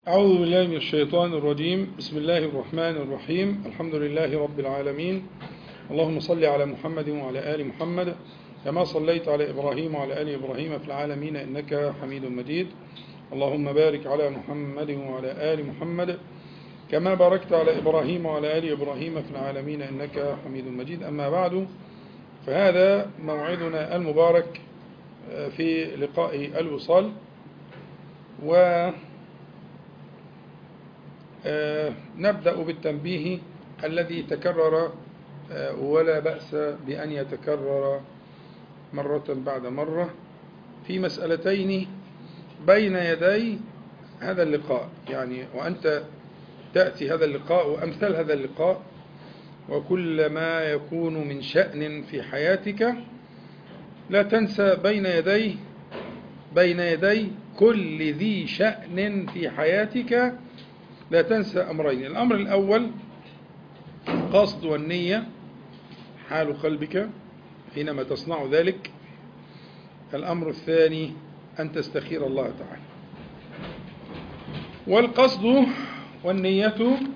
أعوذ بالله من الشيطان الرجيم بسم الله الرحمن الرحيم الحمد لله رب العالمين اللهم صل على محمد وعلى آل محمد كما صليت على إبراهيم وعلى آل إبراهيم في العالمين إنك حميد مجيد اللهم بارك على محمد وعلى آل محمد كما باركت على إبراهيم وعلى آل إبراهيم في العالمين إنك حميد مجيد أما بعد فهذا موعدنا المبارك في لقاء الوصال و نبدأ بالتنبيه الذي تكرر ولا بأس بأن يتكرر مرة بعد مرة في مسألتين بين يدي هذا اللقاء يعني وأنت تأتي هذا اللقاء وأمثال هذا اللقاء وكل ما يكون من شأن في حياتك لا تنسى بين يدي بين يدي كل ذي شأن في حياتك لا تنسى أمرين الأمر الأول القصد والنية حال قلبك حينما تصنع ذلك الأمر الثاني أن تستخير الله تعالى والقصد والنية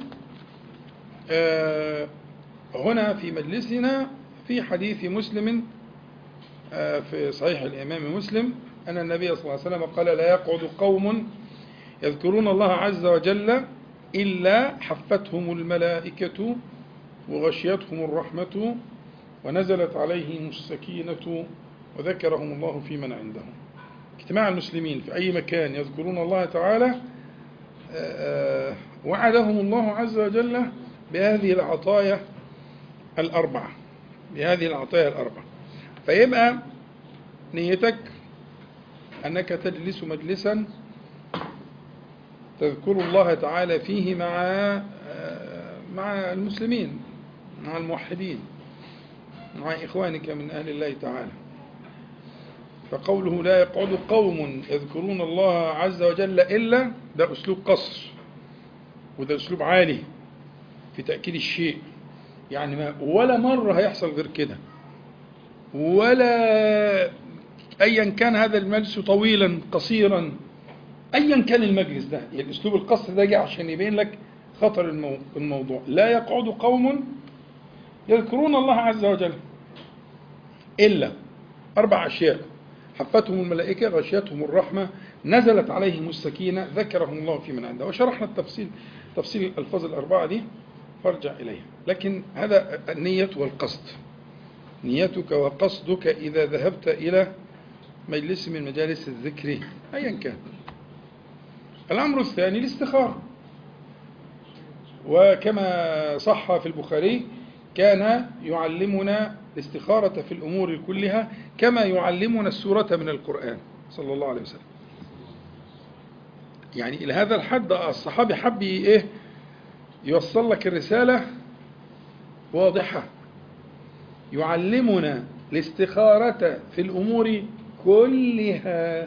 هنا في مجلسنا في حديث مسلم في صحيح الإمام مسلم أن النبي صلى الله عليه وسلم قال لا يقعد قوم يذكرون الله عز وجل إلا حفتهم الملائكة وغشيتهم الرحمة ونزلت عليهم السكينة وذكرهم الله في من عندهم اجتماع المسلمين في أي مكان يذكرون الله تعالى وعدهم الله عز وجل بهذه العطايا الأربعة بهذه العطايا الأربعة فيبقى نيتك أنك تجلس مجلسا تذكر الله تعالى فيه مع مع المسلمين مع الموحدين مع إخوانك من أهل الله تعالى فقوله لا يقعد قوم يذكرون الله عز وجل إلا ده أسلوب قصر وده أسلوب عالي في تأكيد الشيء يعني ما ولا مرة هيحصل غير كده ولا أيا كان هذا المجلس طويلا قصيرا ايا كان المجلس ده يعني اسلوب القصر ده جه عشان يبين لك خطر المو... الموضوع لا يقعد قوم يذكرون الله عز وجل الا اربع اشياء حفتهم الملائكه غشيتهم الرحمه نزلت عليهم السكينه ذكرهم الله في من عنده وشرحنا التفصيل تفصيل الالفاظ الاربعه دي فارجع اليها لكن هذا النيه والقصد نيتك وقصدك اذا ذهبت الى مجلس من مجالس الذكر ايا كان الأمر الثاني الاستخارة وكما صح في البخاري كان يعلمنا الاستخارة في الأمور كلها كما يعلمنا السورة من القرآن صلى الله عليه وسلم يعني إلى هذا الحد الصحابي حب إيه يوصل لك الرسالة واضحة يعلمنا الاستخارة في الأمور كلها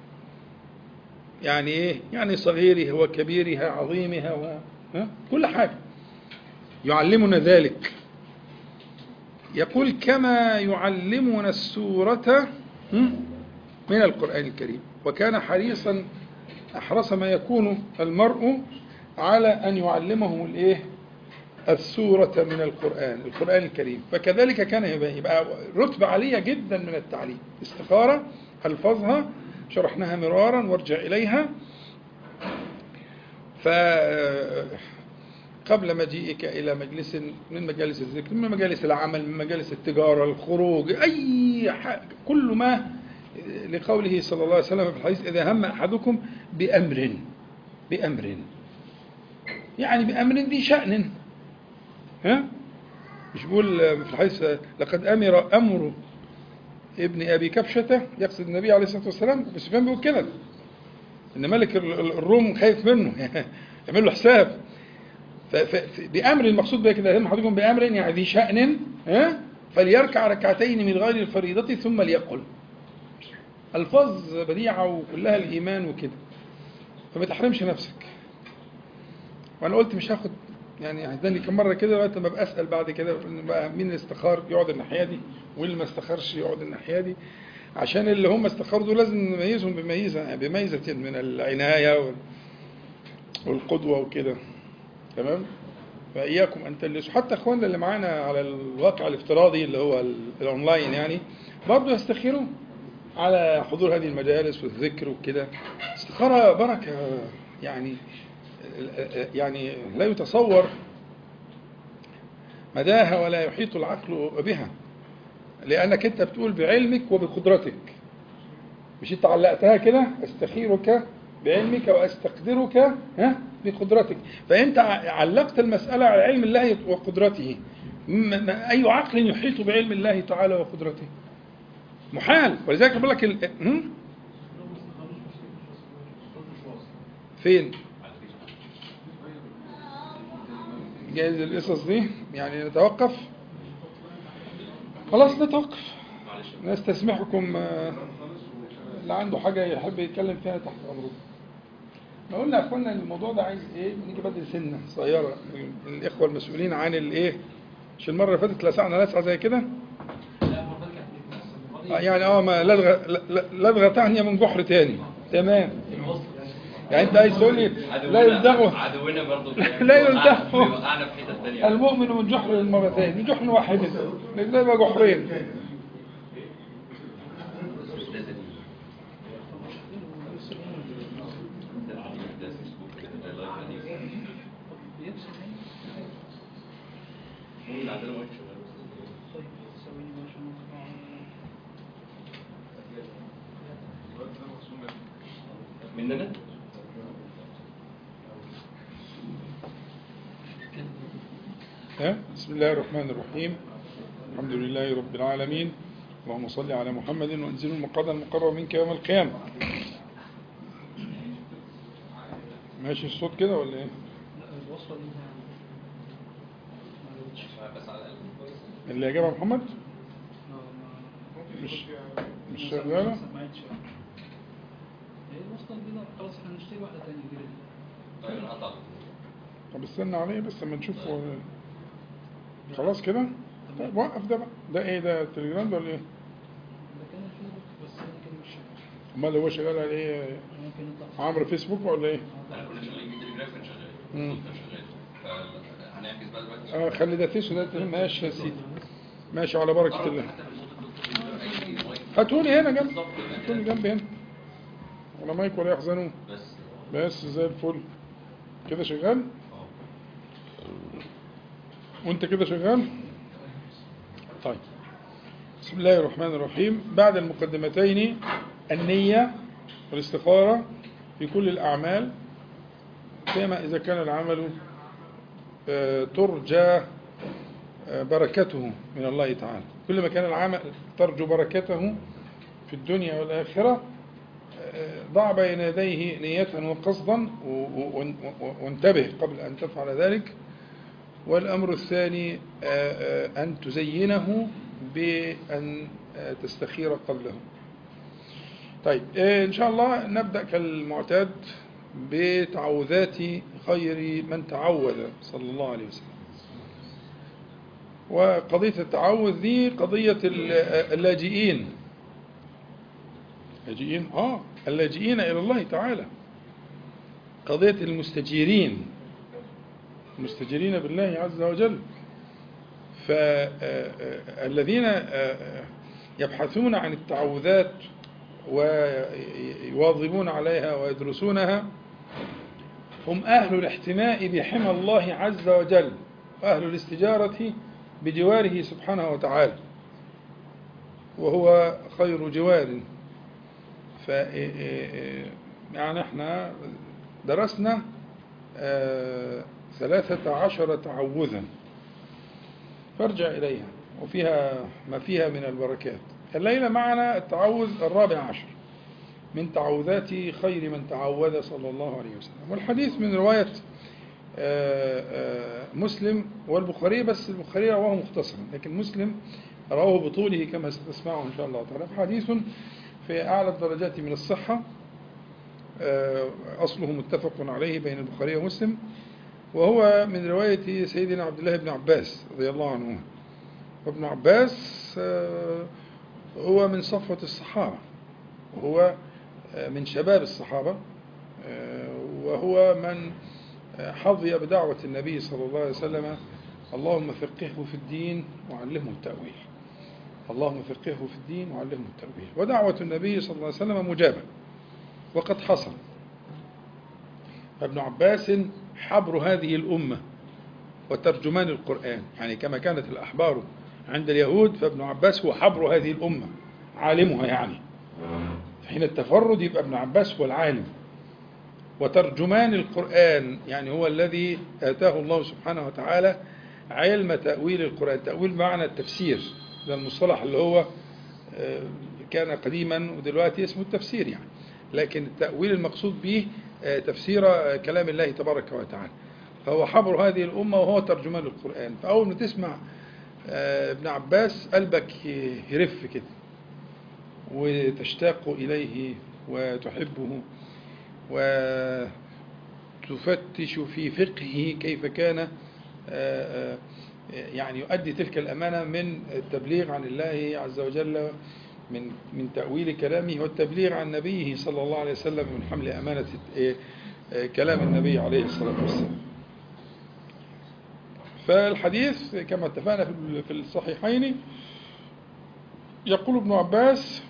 يعني ايه يعني صغيرها وكبيرها عظيمها و... كل حاجة يعلمنا ذلك يقول كما يعلمنا السورة من القرآن الكريم وكان حريصا أحرص ما يكون المرء على أن يعلمه الإيه السورة من القرآن القرآن الكريم فكذلك كان يبقى رتبة عالية جدا من التعليم استخارة ألفظها شرحناها مرارا وارجع إليها فقبل مجيئك إلى مجلس من مجالس الذكر من مجالس العمل من مجالس التجارة الخروج أي حاجة كل ما لقوله صلى الله عليه وسلم في الحديث إذا هم أحدكم بأمر بأمر يعني بأمر ذي شأن ها مش بيقول في الحديث لقد أمر أمر ابن أبي كبشة يقصد النبي عليه الصلاة والسلام بس سفيان بيقول كده إن ملك الروم خايف منه يعمل له حساب بأمر المقصود بها كده هم حضرتكم بأمر يعني ذي شأن ها فليركع ركعتين من غير الفريضة ثم ليقل ألفاظ بديعة وكلها الإيمان وكده فما تحرمش نفسك وأنا قلت مش هاخد يعني هداني كم مرة كده لغاية ما ابقى أسأل بعد كده بقى مين اللي استخار يقعد الناحية دي واللي ما استخارش يقعد الناحية دي عشان اللي هم استخاروا دول لازم نميزهم بميزة بميزة من العناية و... والقدوة وكده تمام فإياكم أن تلسوا حتى إخواننا اللي معانا على الواقع الافتراضي اللي هو ال- الأونلاين يعني برضه يستخيروا على حضور هذه المجالس والذكر وكده استخارة بركة يعني يعني لا يتصور مداها ولا يحيط العقل بها لأنك أنت بتقول بعلمك وبقدرتك مش انت علقتها كده استخيرك بعلمك واستقدرك ها بقدرتك فانت ع- علقت المساله على علم الله وقدرته م- م- اي عقل يحيط بعلم الله تعالى وقدرته محال ولذلك بقول لك ال... هم؟ فين جايز القصص دي يعني نتوقف خلاص نتوقف نستسمحكم آه، اللي عنده حاجة يحب يتكلم فيها تحت أمره ما قلنا يا اخوانا الموضوع ده عايز ايه نيجي بدري سنة صغيرة من الإخوة المسؤولين عن الايه مش المرة اللي فاتت لسعنا لسعة زي كده آه، يعني اه ما لدغة ل- لدغة تانية من جحر تاني تمام يعني انت عايز تقول لي لا يلدغه عدونا برضه لا يلدغه بيوقعنا في حته ثانيه المؤمن من جحر مرتين من جحر واحد لا يبقى جحرين مننا ها؟ بسم الله الرحمن الرحيم الحمد لله رب العالمين اللهم صل على محمد وانزل المقعد المقرب منك يوم القيامة ماشي الصوت كده ولا ايه بس على الاقل كويس اللي اجابها محمد مش مش شغالة الوصلة البيضاء خلاص احنا نشتري واحدة تانية غير دي. طيب انا قطعت طب استنى عليه بس اما نشوف هو خلاص كده طيب وقف ده بقى ده ايه ده التليجرام ده ولا ايه ده كان الفيسبوك بس انا كان مش شغال امال هو شغال على ايه ممكن نطلع عمرو فيسبوك ولا ايه انا كنا شغالين بالتليجراف كان شغال مم. كان شغال فهنعكس بقى دلوقتي اه خلي ده تيسو ده ماشي يا سيدي ماشي على بركة الله حتى بالصوت اي مايك هاتوني هنا جنب بالظبط هاتوني جنبي هنا ولا مايك ولا يحزنون بس بس زي الفل كده شغال اه وانت كده شغال طيب بسم الله الرحمن الرحيم بعد المقدمتين النية والاستخارة في كل الأعمال كما إذا كان العمل آه، ترجى آه، بركته من الله تعالى كل ما كان العمل ترجو بركته في الدنيا والآخرة آه، ضع بين يديه نية وقصدا و- و- و- وانتبه قبل أن تفعل ذلك والأمر الثاني آه، آه، أن تزينه بأن آه، تستخير قبله طيب آه، إن شاء الله نبدأ كالمعتاد بتعوذات خير من تعوذ صلى الله عليه وسلم وقضية التعوذ دي قضية ال- اللاجئين اللاجئين آه اللاجئين إلى الله تعالى قضية المستجيرين المستجيرين بالله عز وجل فالذين يبحثون عن التعوذات ويواظبون عليها ويدرسونها هم أهل الاحتماء بحمى الله عز وجل وأهل الاستجارة بجواره سبحانه وتعالى وهو خير جوار ف يعني احنا درسنا آه، ثلاثة عشر تعوذا فارجع إليها وفيها ما فيها من البركات الليلة معنا التعوذ الرابع عشر من تعوذات خير من تعوذ صلى الله عليه وسلم والحديث من رواية آه، آه، مسلم والبخاري بس البخاري رواه مختصرا لكن مسلم رواه بطوله كما ستسمعه إن شاء الله تعالى حديث في أعلى الدرجات من الصحة آه، أصله متفق عليه بين البخاري ومسلم وهو من رواية سيدنا عبد الله بن عباس رضي الله عنه وابن عباس آه، هو من صفوة الصحابة وهو آه، من شباب الصحابة آه، وهو من حظي بدعوة النبي صلى الله عليه وسلم اللهم فقهه في الدين وعلمه التأويل اللهم فقهه في الدين وعلمه التأويل ودعوة النبي صلى الله عليه وسلم مجابة وقد حصل فابن عباس حبر هذه الأمة وترجمان القرآن يعني كما كانت الأحبار عند اليهود فابن عباس هو حبر هذه الأمة عالمها يعني حين التفرد يبقى ابن عباس هو العالم وترجمان القرآن يعني هو الذي آتاه الله سبحانه وتعالى علم تأويل القرآن تأويل معنى التفسير ده المصطلح اللي هو آه، كان قديما ودلوقتي اسمه التفسير يعني لكن التأويل المقصود به آه، تفسير آه، كلام الله تبارك وتعالى فهو حبر هذه الأمة وهو ترجمان القرآن فأول ما تسمع آه، ابن عباس قلبك يرف كده وتشتاق إليه وتحبه وتفتش في فقهه كيف كان آه، آه، يعني يؤدي تلك الأمانة من التبليغ عن الله عز وجل من من تأويل كلامه والتبليغ عن نبيه صلى الله عليه وسلم من حمل أمانة آه، آه، كلام النبي عليه الصلاة والسلام فالحديث كما اتفقنا في- في الصحيحين يقول ابن عباس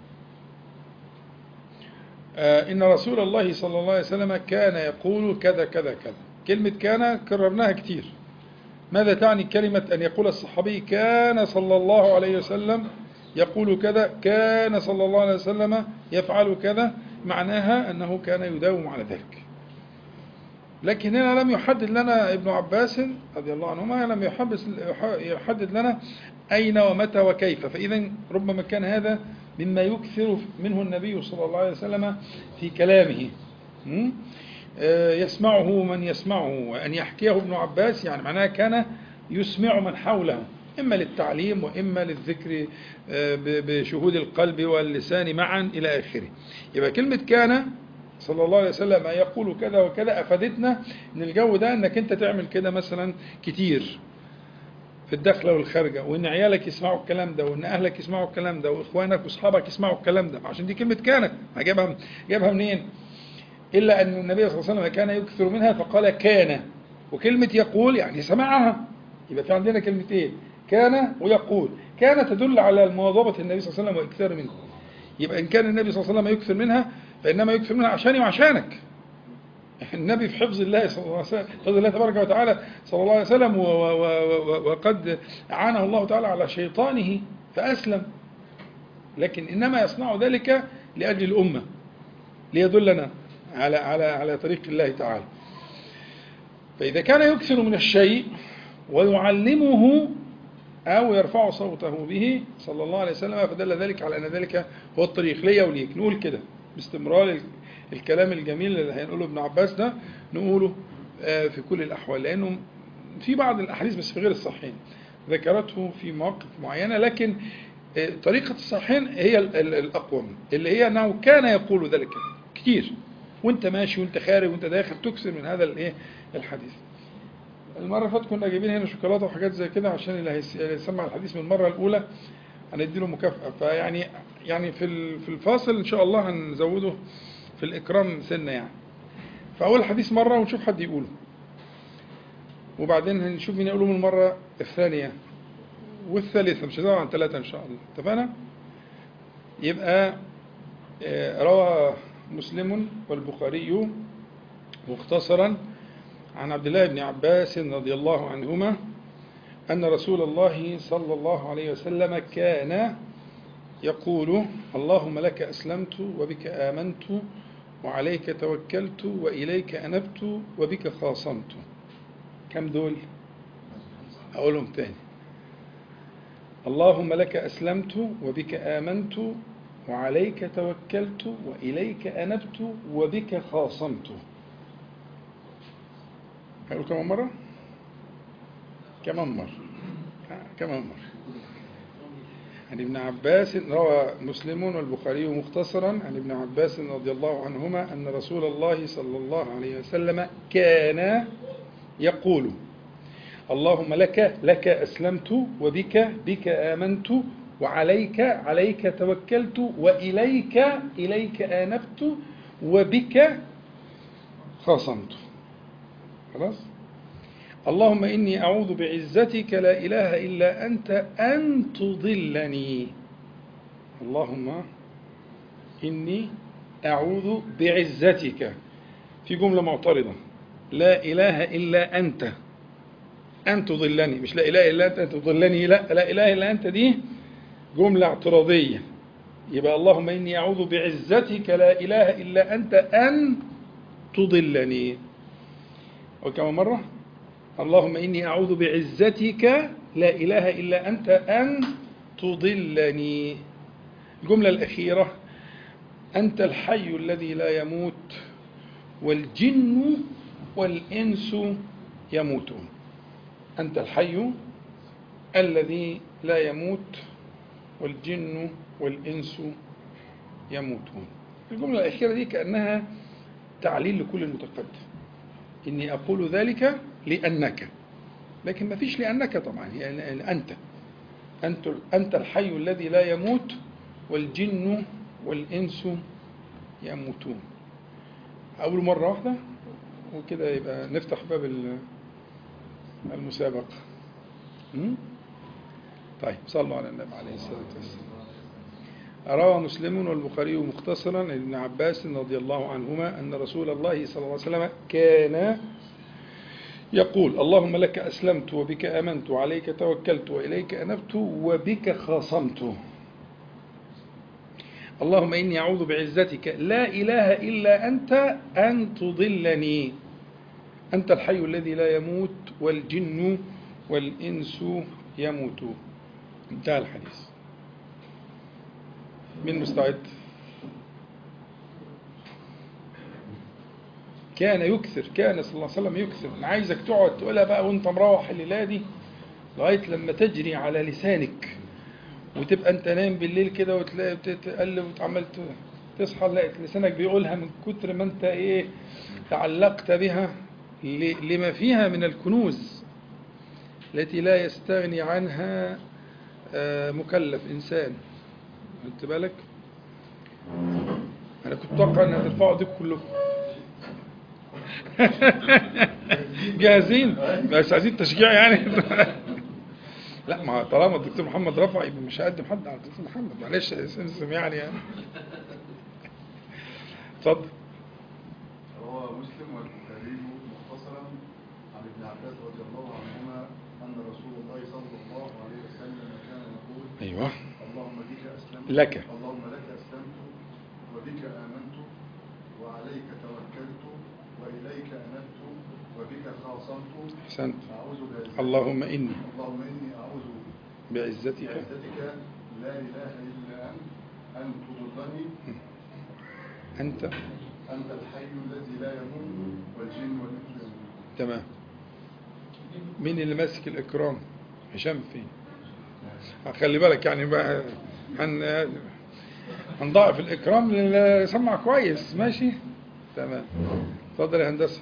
آه، إن رسول الله صلى الله عليه وسلم كان يقول كذا كذا كذا كلمة كان كررناها كتير ماذا تعني كلمة أن يقول الصحابي كان صلى الله عليه وسلم يقول كذا كان صلى الله عليه وسلم يفعل كذا معناها أنه كان يداوم على ذلك لكن هنا لم يحدد لنا ابن عباس رضي الله عنهما لم يحبس يحدد لنا أين ومتى وكيف فإذا ربما كان هذا مما يكثر منه النبي صلى الله عليه وسلم في كلامه م? آه، يسمعه من يسمعه وأن يحكيه ابن عباس يعني معناها كان يسمع من حوله إما للتعليم وإما للذكر آه، ب- بشهود القلب واللسان معا إلى آخره يبقى كلمة كان صلى الله عليه وسلم يقول كذا وكذا أفادتنا إن الجو ده إنك أنت تعمل كده مثلا كتير في الداخلة والخارجة وإن عيالك يسمعوا الكلام ده وإن أهلك يسمعوا الكلام ده وإخوانك وأصحابك يسمعوا الكلام ده عشان دي كلمة كانت جابها جابها منين؟ إلا أن النبي صلى الله عليه وسلم كان يكثر منها فقال كان وكلمة يقول يعني سمعها يبقى في عندنا كلمتين كان ويقول كان تدل على مواظبة النبي صلى الله عليه وسلم وإكثار منها يبقى إن كان النبي صلى الله عليه وسلم يكثر منها فإنما يكثر منها عشاني وعشانك النبي في حفظ الله صلى الله عليه وسلم حفظ الله تبارك وتعالى صلى الله عليه وسلم و- و- و- وقد أعانه الله تعالى على شيطانه فأسلم لكن إنما يصنع ذلك لأجل الأمة ليدلنا على على على طريق الله تعالى فإذا كان يكثر من الشيء ويعلمه أو يرفع صوته به صلى الله عليه وسلم فدل ذلك على أن ذلك هو الطريق ليا وليك نقول كده باستمرار ال- الكلام الجميل اللي هينقوله ابن عباس ده نقوله آه، في كل الأحوال لأنه في بعض الأحاديث بس في غير الصحيحين ذكرته في مواقف معينة لكن آه، طريقة الصحيحين هي ال- ال- الأقوم اللي هي أنه كان يقول ذلك كتير وانت ماشي وانت خارج وانت داخل تكسر من هذا الايه الحديث المرة اللي فاتت كنا جايبين هنا شوكولاتة وحاجات زي كده عشان اللي هيس- اللي هيسمع الحديث من المرة الأولى هنديله مكافأة فيعني يعني في ال- في الفاصل إن شاء الله هنزوده في الإكرام سنة يعني فأول الحديث مرة ونشوف حد يقوله وبعدين هنشوف مين يقوله من المرة الثانية والثالثة مش هنزود عن ثلاثة إن شاء الله اتفقنا؟ يبقى آه، روى مسلم والبخاري مختصرا عن عبد الله بن عباس رضي الله عنهما أن رسول الله صلى الله عليه وسلم كان يقول اللهم لك أسلمت وبك آمنت وعليك توكلت وإليك أنبت وبك خاصمت كم دول أقولهم تاني اللهم لك أسلمت وبك آمنت وعليك توكلت وإليك أنبت وبك خاصمت قالوا كمان مرة كمان مرة آه، كمان مرة عن ابن عباس روى مسلم والبخاري مختصرا عن ابن عباس رضي الله عنهما أن رسول الله صلى الله عليه وسلم كان يقول اللهم لك لك أسلمت وبك بك آمنت وعليك عليك توكلت وإليك إليك آنبت وبك خاصمته خلاص اللهم إني أعوذ بعزتك لا إله إلا أنت أن تضلني اللهم إني أعوذ بعزتك في جملة معترضة لا إله إلا أنت أن تضلني مش لا إله إلا أنت أن تضلني لا لا إله إلا أنت دي جملة اعتراضية يبقى اللهم إني أعوذ بعزتك لا إله إلا أنت أن تضلني وكما مرة اللهم إني أعوذ بعزتك لا إله إلا أنت أن تضلني الجملة الأخيرة أنت الحي الذي لا يموت والجن والإنس يموتون أنت الحي الذي لا يموت والجن والإنس يموتون الجملة الأخيرة دي كأنها تعليل لكل المتقدم إني أقول ذلك لأنك لكن ما فيش لأنك طبعا يعني أنت أنت أنت الحي الذي لا يموت والجن والإنس يموتون أول مرة واحدة وكده يبقى نفتح باب ال- المسابقة م? طيب صلوا على النبي عليه الصلاة والسلام روى مسلم والبخاري مختصرا عن ابن عباس رضي الله عنهما أن رسول الله صلى الله عليه وسلم كان يقول اللهم لك أسلمت وبك آمنت وعليك توكلت وإليك أنبت وبك خاصمت اللهم إني أعوذ بعزتك لا إله إلا أنت أن تضلني أنت الحي الذي لا يموت والجن والإنس يموتون انتهى الحديث من مستعد كان يكثر كان صلى الله عليه وسلم يكثر انا عايزك تقعد تقولها بقى وانت مروح الليله دي لغايه لما تجري على لسانك وتبقى انت نايم بالليل كده وتلاقي بتقلب وتعمل تصحى تلاقي لسانك بيقولها من كتر ما انت ايه تعلقت بها ل- لما فيها من الكنوز التي لا يستغني عنها آه، مكلف انسان خدت بالك انا كنت اتوقع ان هترفعوا دي كلكم جاهزين بس عايزين تشجيع يعني لا ما طالما الدكتور محمد رفع يبقى مش هقدم حد على الدكتور محمد معلش سمسم يعني يعني اتفضل روى مسلم والبخاري مختصرا عن ابن عباس رضي الله عنهما ان رسول الله صلى الله عليه وسلم كان يقول ايوه اللهم بك اسلمت لك. اللهم لك اسلمت وبك امنت وعليك توكلت واليك انبت وبك خاصمت احسنت اعوذ بعزتك اللهم اني اللهم اني اعوذ بعزتك بعزتك لا اله الا انت ان تضلني انت انت الحي الذي لا يموت والجن والانس يموتون تمام مين اللي ماسك الاكرام هشام فين خلي بالك يعني بقى هن هنضاعف الاكرام للي سمع كويس ماشي تمام اتفضل يا هندسه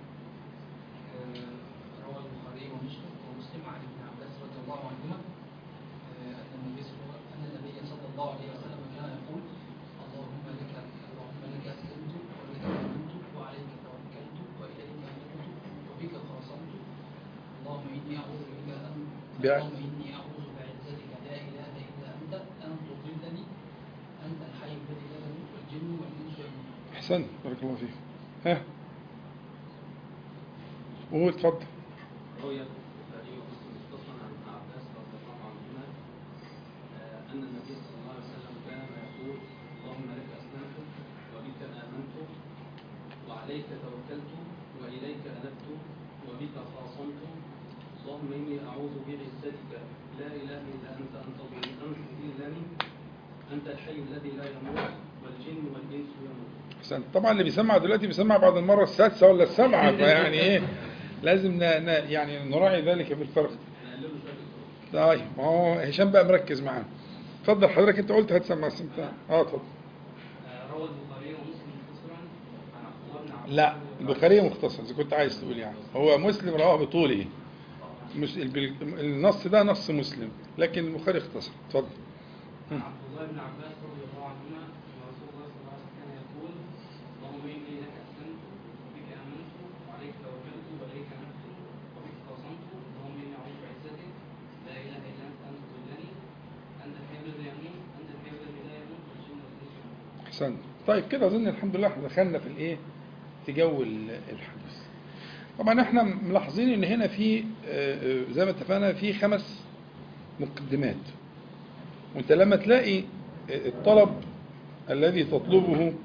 روى البخاري ومسلم ومسلم عن ابن عباس رضي الله عنهما آه، ان النبي صلى الله ان النبي صلى الله عليه وسلم كان يقول اللهم لك اللهم لك اسلمت وبك امنت وعليك توكلت واليك انبت وبك خاصمت اللهم اني اعوذ بك ان بع- اللهم اني اعوذ بعزتك لا اله الا انت ان تضلني انت الحي الذي لا يموت والجن والانس يموتون احسنت بارك الله فيك ها قول اتفضل روي البخاري ومسلم مختصرا عن ابن عباس رضي الله عنهما آه، ان النبي صلى الله عليه وسلم كان يقول اللهم لك اسلمت وبك امنت وعليك توكلت واليك انبت وبك خاصمت اللهم اني اعوذ بعزتك لا اله الا انت ان تضل ان تضلني انت الحي الذي لا يموت والجن والانس يموت احسنت طبعا اللي بيسمع دلوقتي بيسمع بعد المره السادسه ولا السابعه فيعني ايه لازم ن... ن... يعني نراعي ذلك بالفرق نقلله شويه الطرق طيب ما هو هشام بقى مركز معانا اتفضل حضرتك انت قلت هتسمع السمتان اه اتفضل روى البخاري ومسلم مختصرا عن عبد الله بن عباس لا رضي الله البخاري مختصر اذا كنت عايز تقول يعني هو مسلم رواه بطوله مس... البل- النص ده نص مسلم لكن البخاري اختصر اتفضل عن عبد الله بن عباس رضي الله عنهما ان رسول الله صلى الله عليه وسلم كان يقول اللهم اني لك اسلمت وبك امنت احسنت طيب كده اظن الحمد لله احنا دخلنا في الايه في جو ال- الحديث طبعا احنا ملاحظين ان هنا في آه، آه، زي ما اتفقنا في خمس مقدمات وانت لما تلاقي آه، الطلب الذي تطلبه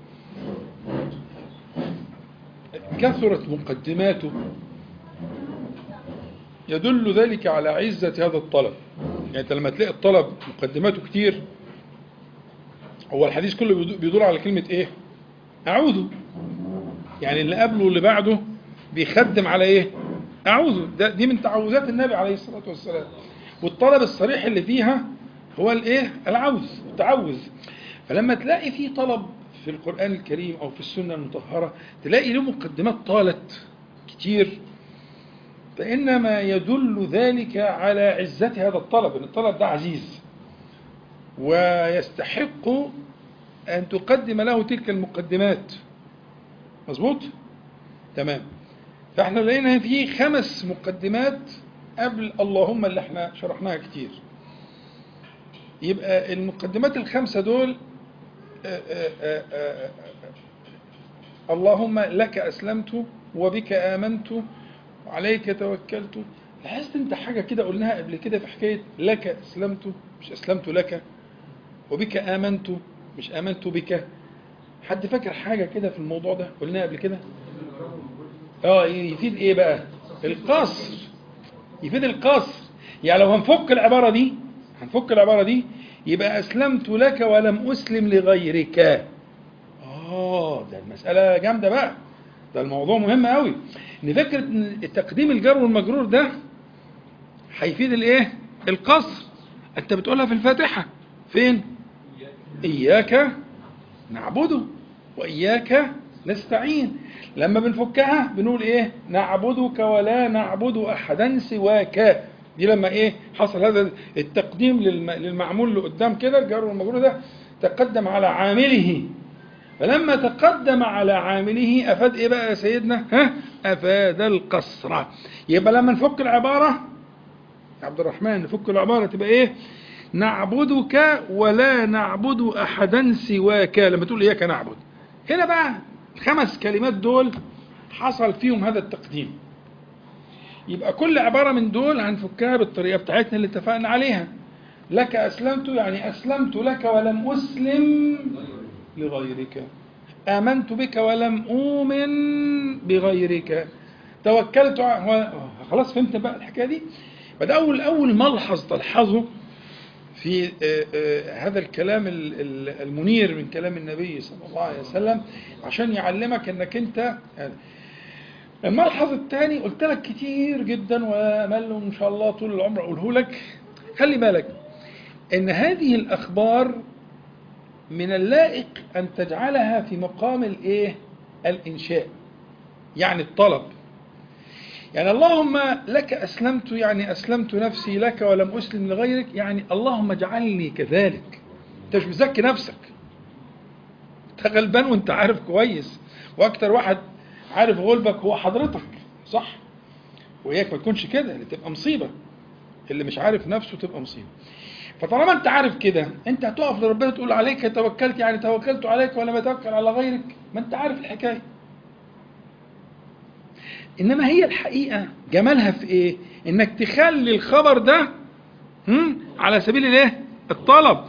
كثرت مقدماته يدل ذلك على عزة هذا الطلب يعني انت لما تلاقي الطلب مقدماته كتير هو الحديث كله بيدو- بيدور على كلمة ايه اعوذ يعني اللي قبله واللي بعده بيخدم على ايه اعوذ ده دي من تعوذات النبي عليه الصلاة والسلام والطلب الصريح اللي فيها هو الايه العوذ التعوذ فلما تلاقي في طلب في القرآن الكريم او في السنة المطهرة تلاقي له مقدمات طالت كتير فإنما يدل ذلك على عزة هذا الطلب ان الطلب ده عزيز ويستحق أن تقدم له تلك المقدمات مظبوط تمام فاحنا لقينا في خمس مقدمات قبل اللهم اللي احنا شرحناها كتير يبقى المقدمات الخمسة دول آآ آآ آآ اللهم لك أسلمت وبك آمنت وعليك توكلت لاحظت انت حاجة كده قلناها قبل كده في حكاية لك أسلمت مش أسلمت لك وبك آمنت مش آمنت بك حد فاكر حاجة كده في الموضوع ده قلناها قبل كده اه يفيد ايه بقى القصر يفيد القصر يعني لو هنفك العبارة دي هنفك العبارة دي يبقى أسلمت لك ولم أسلم لغيرك آه ده المسألة جامدة بقى ده الموضوع مهم قوي إن فكرة إن تقديم الجر والمجرور ده هيفيد الإيه؟ القصر أنت بتقولها في الفاتحة فين؟ إياك نعبده وإياك نستعين لما بنفكها بنقول إيه؟ نعبدك ولا نعبد أحدا سواك دي لما إيه؟ حصل هذا التقديم للم- للمعمول اللي قدام كده الجر والمجرور ده تقدم على عامله فلما تقدم على عامله أفاد إيه بقى يا سيدنا؟ ها؟ أفاد القصر يبقى لما نفك العبارة يا عبد الرحمن نفك العبارة تبقى إيه؟ نعبدك ولا نعبد أحدا سواك لما تقول إياك نعبد هنا بقى الخمس كلمات دول حصل فيهم هذا التقديم يبقى كل عبارة من دول هنفكها بالطريقة بتاعتنا اللي اتفقنا عليها لك أسلمت يعني أسلمت لك ولم أسلم لغيرك آمنت بك ولم أؤمن بغيرك توكلت ع- هو- خلاص فهمت بقى الحكاية دي فده أول أول ملحظ تلحظه في آه، آه، هذا الكلام ال- ال- المنير من كلام النبي صلى الله عليه وسلم عشان يعلمك انك انت الملحظ الثاني قلت لك كتير جدا وامل ان شاء الله طول العمر اقوله لك خلي بالك ان هذه الاخبار من اللائق ان تجعلها في مقام الايه الانشاء يعني الطلب يعني اللهم لك أسلمت يعني أسلمت نفسي لك ولم أسلم لغيرك يعني اللهم اجعلني كذلك أنت مش مزكي نفسك أنت غلبان وأنت عارف كويس وأكتر واحد عارف غلبك هو حضرتك صح وإياك ما تكونش كده اللي تبقى مصيبة اللي مش عارف نفسه تبقى مصيبة فطالما أنت عارف كده أنت هتقف لربنا تقول عليك توكلت يعني توكلت عليك ولم أتوكل على غيرك ما أنت عارف الحكاية انما هي الحقيقه جمالها في ايه انك تخلي الخبر ده هم، على سبيل الايه الطلب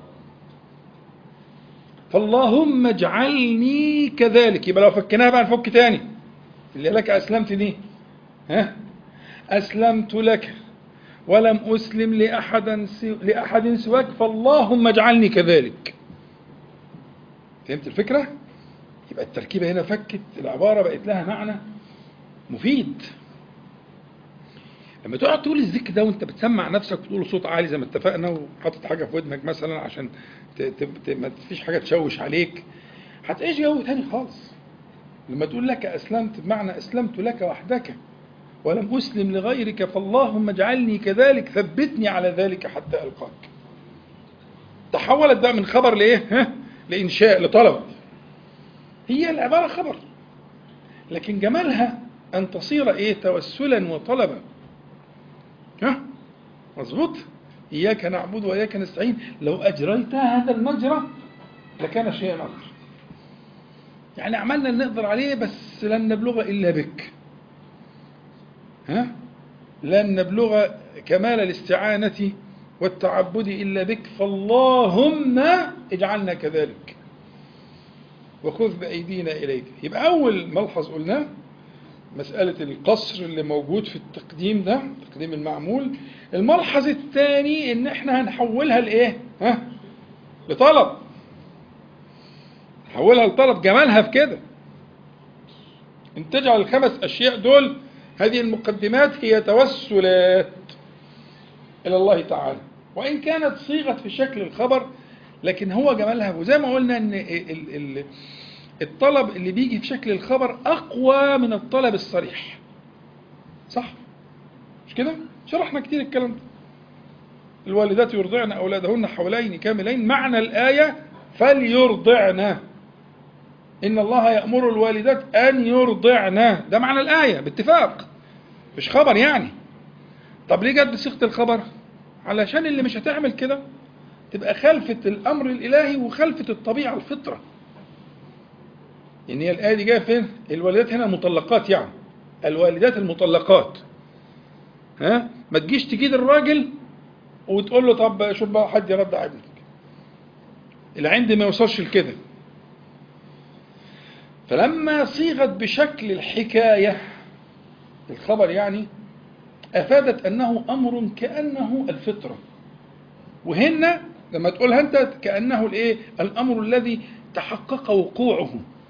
فاللهم اجعلني كذلك يبقى لو فكناها بقى نفك تاني اللي لك اسلمت دي ها اسلمت لك ولم اسلم لاحد سو... لاحد سواك فاللهم اجعلني كذلك فهمت الفكره يبقى التركيبه هنا فكت العباره بقت لها معنى مفيد لما تقعد تقول الذكر ده وانت بتسمع نفسك وتقول صوت عالي زي ما اتفقنا وحاطط حاجه في ودنك مثلا عشان ت... ت... ت... ما فيش حاجه تشوش عليك هتعيش جو تاني خالص لما تقول لك اسلمت بمعنى اسلمت لك وحدك ولم اسلم لغيرك فاللهم اجعلني كذلك ثبتني على ذلك حتى القاك تحولت بقى من خبر لايه ها لانشاء لطلب هي العباره خبر لكن جمالها أن تصير إيه توسلا وطلبا ها مظبوط إياك نعبد وإياك نستعين لو أجريت هذا المجرى لكان شيئا آخر يعني عملنا اللي نقدر عليه بس لن نبلغ إلا بك ها لن نبلغ كمال الاستعانة والتعبد إلا بك فاللهم اجعلنا كذلك وخذ بأيدينا إليك يبقى أول ملحظ قلناه مسألة القصر اللي موجود في التقديم ده تقديم المعمول الملحظ الثاني إن إحنا هنحولها لإيه؟ ها؟ لطلب نحولها لطلب جمالها في كده ان تجعل الخمس اشياء دول هذه المقدمات هي توسلات الى الله تعالى وان كانت صيغت في شكل الخبر لكن هو جمالها وزي ما قلنا ان ال- ال- الطلب اللي بيجي في شكل الخبر اقوى من الطلب الصريح صح مش كده شرحنا كتير الكلام ده الوالدات يرضعن اولادهن حولين كاملين معنى الايه فليرضعن إن الله يأمر الوالدات أن يرضعن ده معنى الآية باتفاق مش خبر يعني طب ليه جت بصيغة الخبر علشان اللي مش هتعمل كده تبقى خلفة الأمر الإلهي وخلفة الطبيعة الفطرة يعني هي الآية دي جاية فين الوالدات هنا مطلقات يعني الوالدات المطلقات ها ما تجيش تجيد الراجل وتقول له طب شوف بقى حد يرضع ابنك العند ما يوصلش لكده فلما صيغت بشكل الحكاية الخبر يعني أفادت أنه أمر كأنه الفطرة وهنا لما تقولها أنت كأنه الإيه الأمر الذي تحقق وقوعه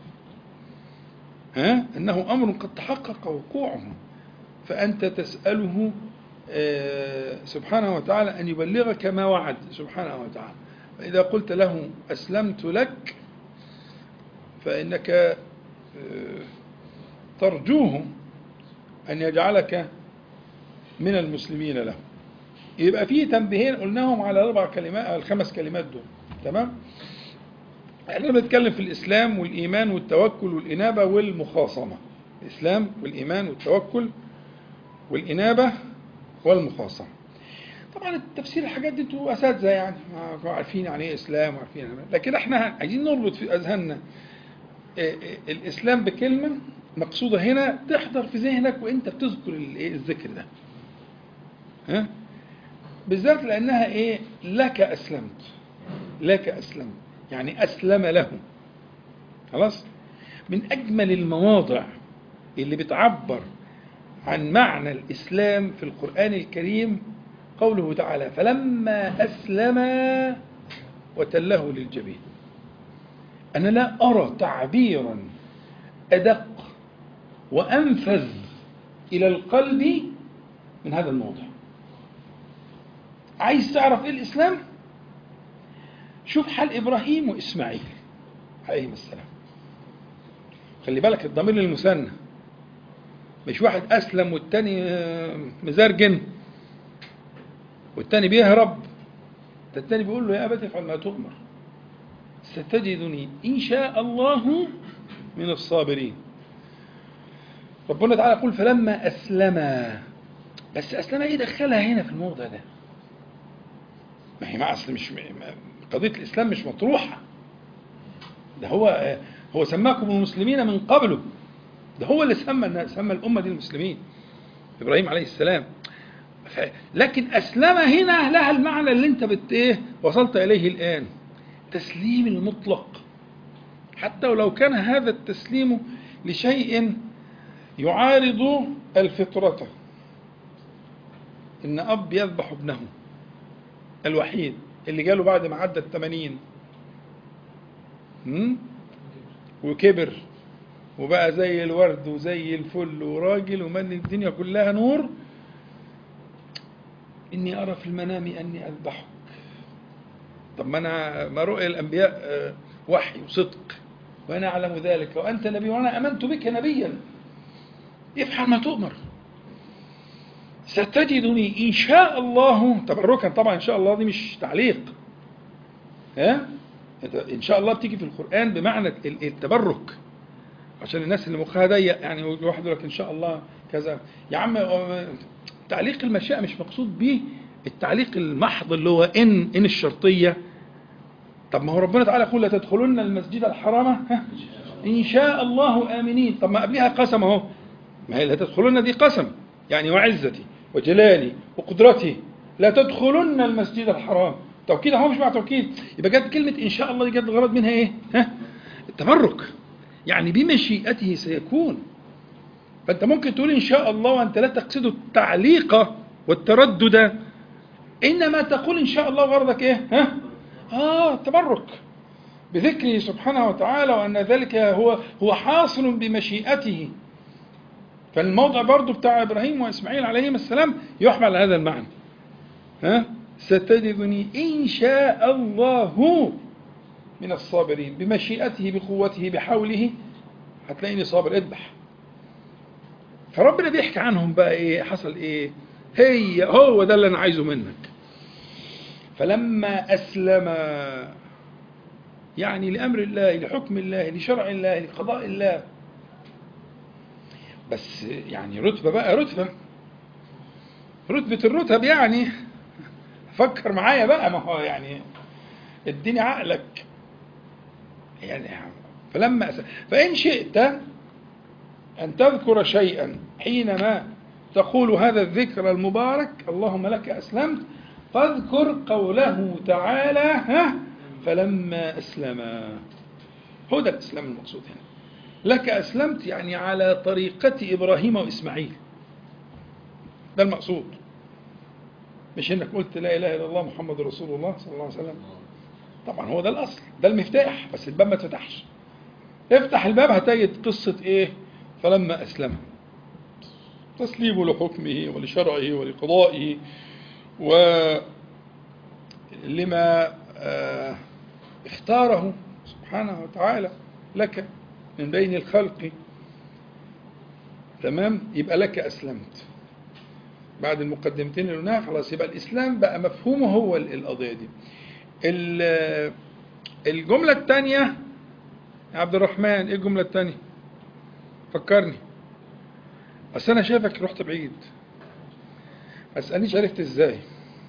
ها أنه أمر قد تحقق وقوعه فأنت تسأله آه، سبحانه وتعالى أن يبلغك ما وعد سبحانه وتعالى فإذا قلت له أسلمت لك فإنك آه، ترجوه أن يجعلك من المسلمين له يبقى فيه تنبيهين قلناهم على الأربع كلمات على الخمس كلمات دول تمام احنا بنتكلم في الإسلام والإيمان والتوكل والإنابة والمخاصمة الإسلام والإيمان والتوكل والإنابة والمخاصمة طبعا التفسير الحاجات دي انتوا اساتذه يعني ما- عارفين يعني ايه اسلام وعارفين يعني لكن احنا عايزين نربط في اذهاننا إيه إيه الاسلام بكلمه مقصوده هنا تحضر في ذهنك وانت بتذكر ال- إيه الذكر ده ها بالذات لانها ايه لك اسلمت لك اسلمت يعني اسلم له خلاص من اجمل المواضع اللي بتعبر عن معنى الاسلام في القران الكريم قوله تعالى فلما أسلم وتله للجبين أنا لا أرى تعبيرا أدق وأنفذ إلى القلب من هذا الموضع عايز تعرف إيه الإسلام شوف حال إبراهيم وإسماعيل عليهم السلام خلي بالك الضمير للمثنى مش واحد أسلم والتاني آه، مزرجن والتاني بيهرب ده التاني بيقول له يا أبت افعل ما تؤمر ستجدني إن شاء الله من الصابرين ربنا تعالى يقول فلما أسلم بس أسلم إيه دخلها هنا في الموضع ده ما هي مع أصل مش ما- قضية الإسلام مش مطروحة ده هو هو سماكم المسلمين من قبله ده هو اللي سمى الناس- سمى الأمة دي المسلمين إبراهيم عليه السلام ف- لكن أسلم هنا لها المعنى اللي أنت بت إيه وصلت إليه الآن تسليم المطلق حتى ولو كان هذا التسليم لشيء يعارض الفطرة إن أب يذبح ابنه الوحيد اللي جاله بعد ما عدى الثمانين م? وكبر وبقى زي الورد وزي الفل وراجل ومن الدنيا كلها نور إني أرى في المنام أني أذبحك طب ما أنا ما رؤيا الأنبياء آه، وحي وصدق وأنا أعلم ذلك وأنت نبي وأنا آمنت بك نبيا افعل ما تؤمر ستجدني إن شاء الله تبركا طبعا إن شاء الله دي مش تعليق ها إن شاء الله بتيجي في القرآن بمعنى ال- التبرك عشان الناس اللي مخها ضيق يعني واحد يقول لك إن شاء الله كذا يا عم آه، تعليق المشيئة مش مقصود به التعليق المحض اللي هو إن إن الشرطية طب ما هو ربنا تعالى يقول لا تدخلن المسجد الحرام ها إن شاء الله آمنين طب ما قبلها قسم أهو ما هي لا تدخلن دي قسم يعني وعزتي وجلالي وقدرتي لا تدخلن المسجد الحرام توكيد اهو مش مع توكيد يبقى جت كلمة إن شاء الله دي جت الغرض منها إيه؟ ها؟ التبرك يعني بمشيئته سيكون فأنت ممكن تقول إن شاء الله وأنت لا تقصد التعليق والتردد إنما تقول إن شاء الله غرضك إيه؟ ها؟ آه التبرك بذكره سبحانه وتعالى وأن ذلك هو هو حاصل بمشيئته فالموضع برضو بتاع إبراهيم وإسماعيل عليهما السلام يحمل على هذا المعنى ها ستجدني إن شاء الله من الصابرين بمشيئته بقوته بحوله هتلاقيني صابر اذبح فربنا بيحكي عنهم بقى ايه حصل ايه هي هو ده اللي انا عايزه منك فلما اسلم يعني لامر الله لحكم الله لشرع الله لقضاء الله بس يعني رتبه بقى رتبه رتبه الرتب يعني فكر معايا بقى ما هو يعني اديني عقلك يعني فلما أس... فإن شئت أن تذكر شيئا حينما تقول هذا الذكر المبارك اللهم لك أسلمت فاذكر قوله تعالى ها فلما أسلم هو ده الإسلام المقصود هنا لك أسلمت يعني على طريقة إبراهيم وإسماعيل ده المقصود مش انك قلت لا اله الا الله محمد رسول الله صلى الله عليه وسلم طبعا هو ده الاصل ده المفتاح بس الباب ما اتفتحش افتح الباب هتجد قصة ايه فلما اسلم تسليمه لحكمه ولشرعه ولقضائه ولما آه اختاره سبحانه وتعالى لك من بين الخلق تمام يبقى لك اسلمت بعد المقدمتين اللي قلناها خلاص يبقى الاسلام بقى مفهومه هو القضيه دي الجمله الثانيه يا عبد الرحمن ايه الجمله الثانيه فكرني بس انا شايفك رحت بعيد ما تسالنيش عرفت ازاي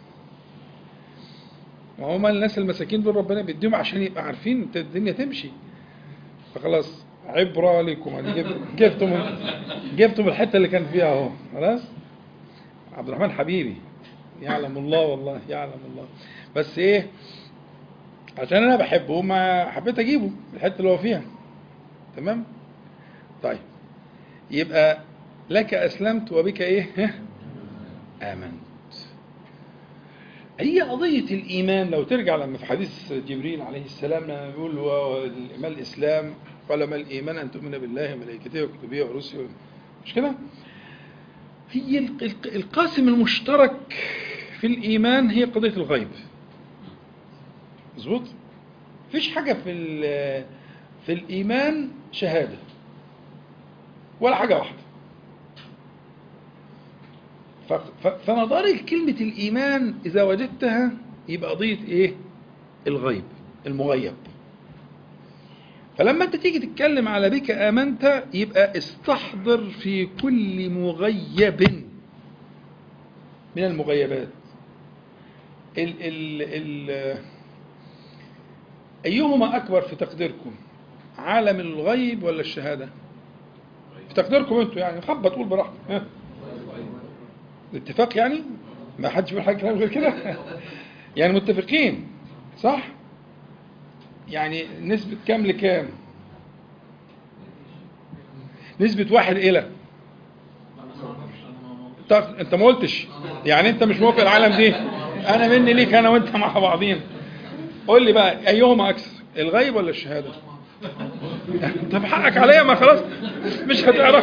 ما هم الناس المساكين دول ربنا بيديهم عشان يبقى عارفين الدنيا تمشي فخلاص عبره لكم يعني جبتم جبتم الحته اللي كان فيها اهو خلاص عبد الرحمن حبيبي يعلم الله والله يعلم الله بس ايه عشان انا بحبه ما حبيت اجيبه الحته اللي هو فيها تمام طيب يبقى لك اسلمت وبك ايه امنت هي قضية الإيمان لو ترجع لما في حديث جبريل عليه السلام لما بيقول ما الإسلام قال ما الإيمان أن تؤمن بالله وملائكته وكتبه ورسله مش كده؟ هي القاسم المشترك في الإيمان هي قضية الغيب مظبوط مفيش حاجة في في الإيمان شهادة ولا حاجة واحدة فمدار كلمة الإيمان إذا وجدتها يبقى قضية إيه؟ الغيب المغيب فلما انت تيجي تتكلم على بك امنت يبقى استحضر في كل مغيب من المغيبات ال ال ال ايهما اكبر في تقديركم عالم الغيب ولا الشهاده في تقديركم انتوا يعني خبط قول براحتك اتفاق يعني ما حدش بيقول حاجه كلام غير كده يعني متفقين صح يعني نسبة كام لكام نسبة واحد إلى طب أنت ما قلتش يعني أنت مش موافق العالم دي أنا مني ليك أنا وأنت مع بعضين قول لي بقى أيهما أكثر الغيب ولا الشهادة طب حقك عليا ما خلاص مش هتعرف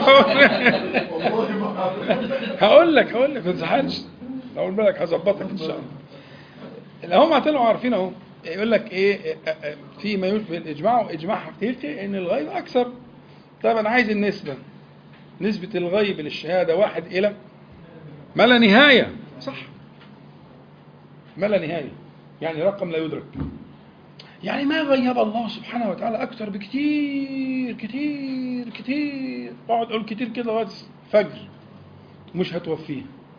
هقول لك هقول لك ما تزعلش اقول بالك هظبطك ان شاء الله هم طلعوا عارفين اهو يقول لك ايه في ما يشبه الاجماع واجماع حقيقي ان الغيب اكثر طيب انا عايز النسبه نسبه الغيب للشهاده واحد الى ما لا نهايه صح ما لا نهايه يعني رقم لا يدرك يعني ما غيب الله سبحانه وتعالى اكثر بكتير كتير كتير اقعد اقول كتير كده لغايه الفجر مش هتوفيه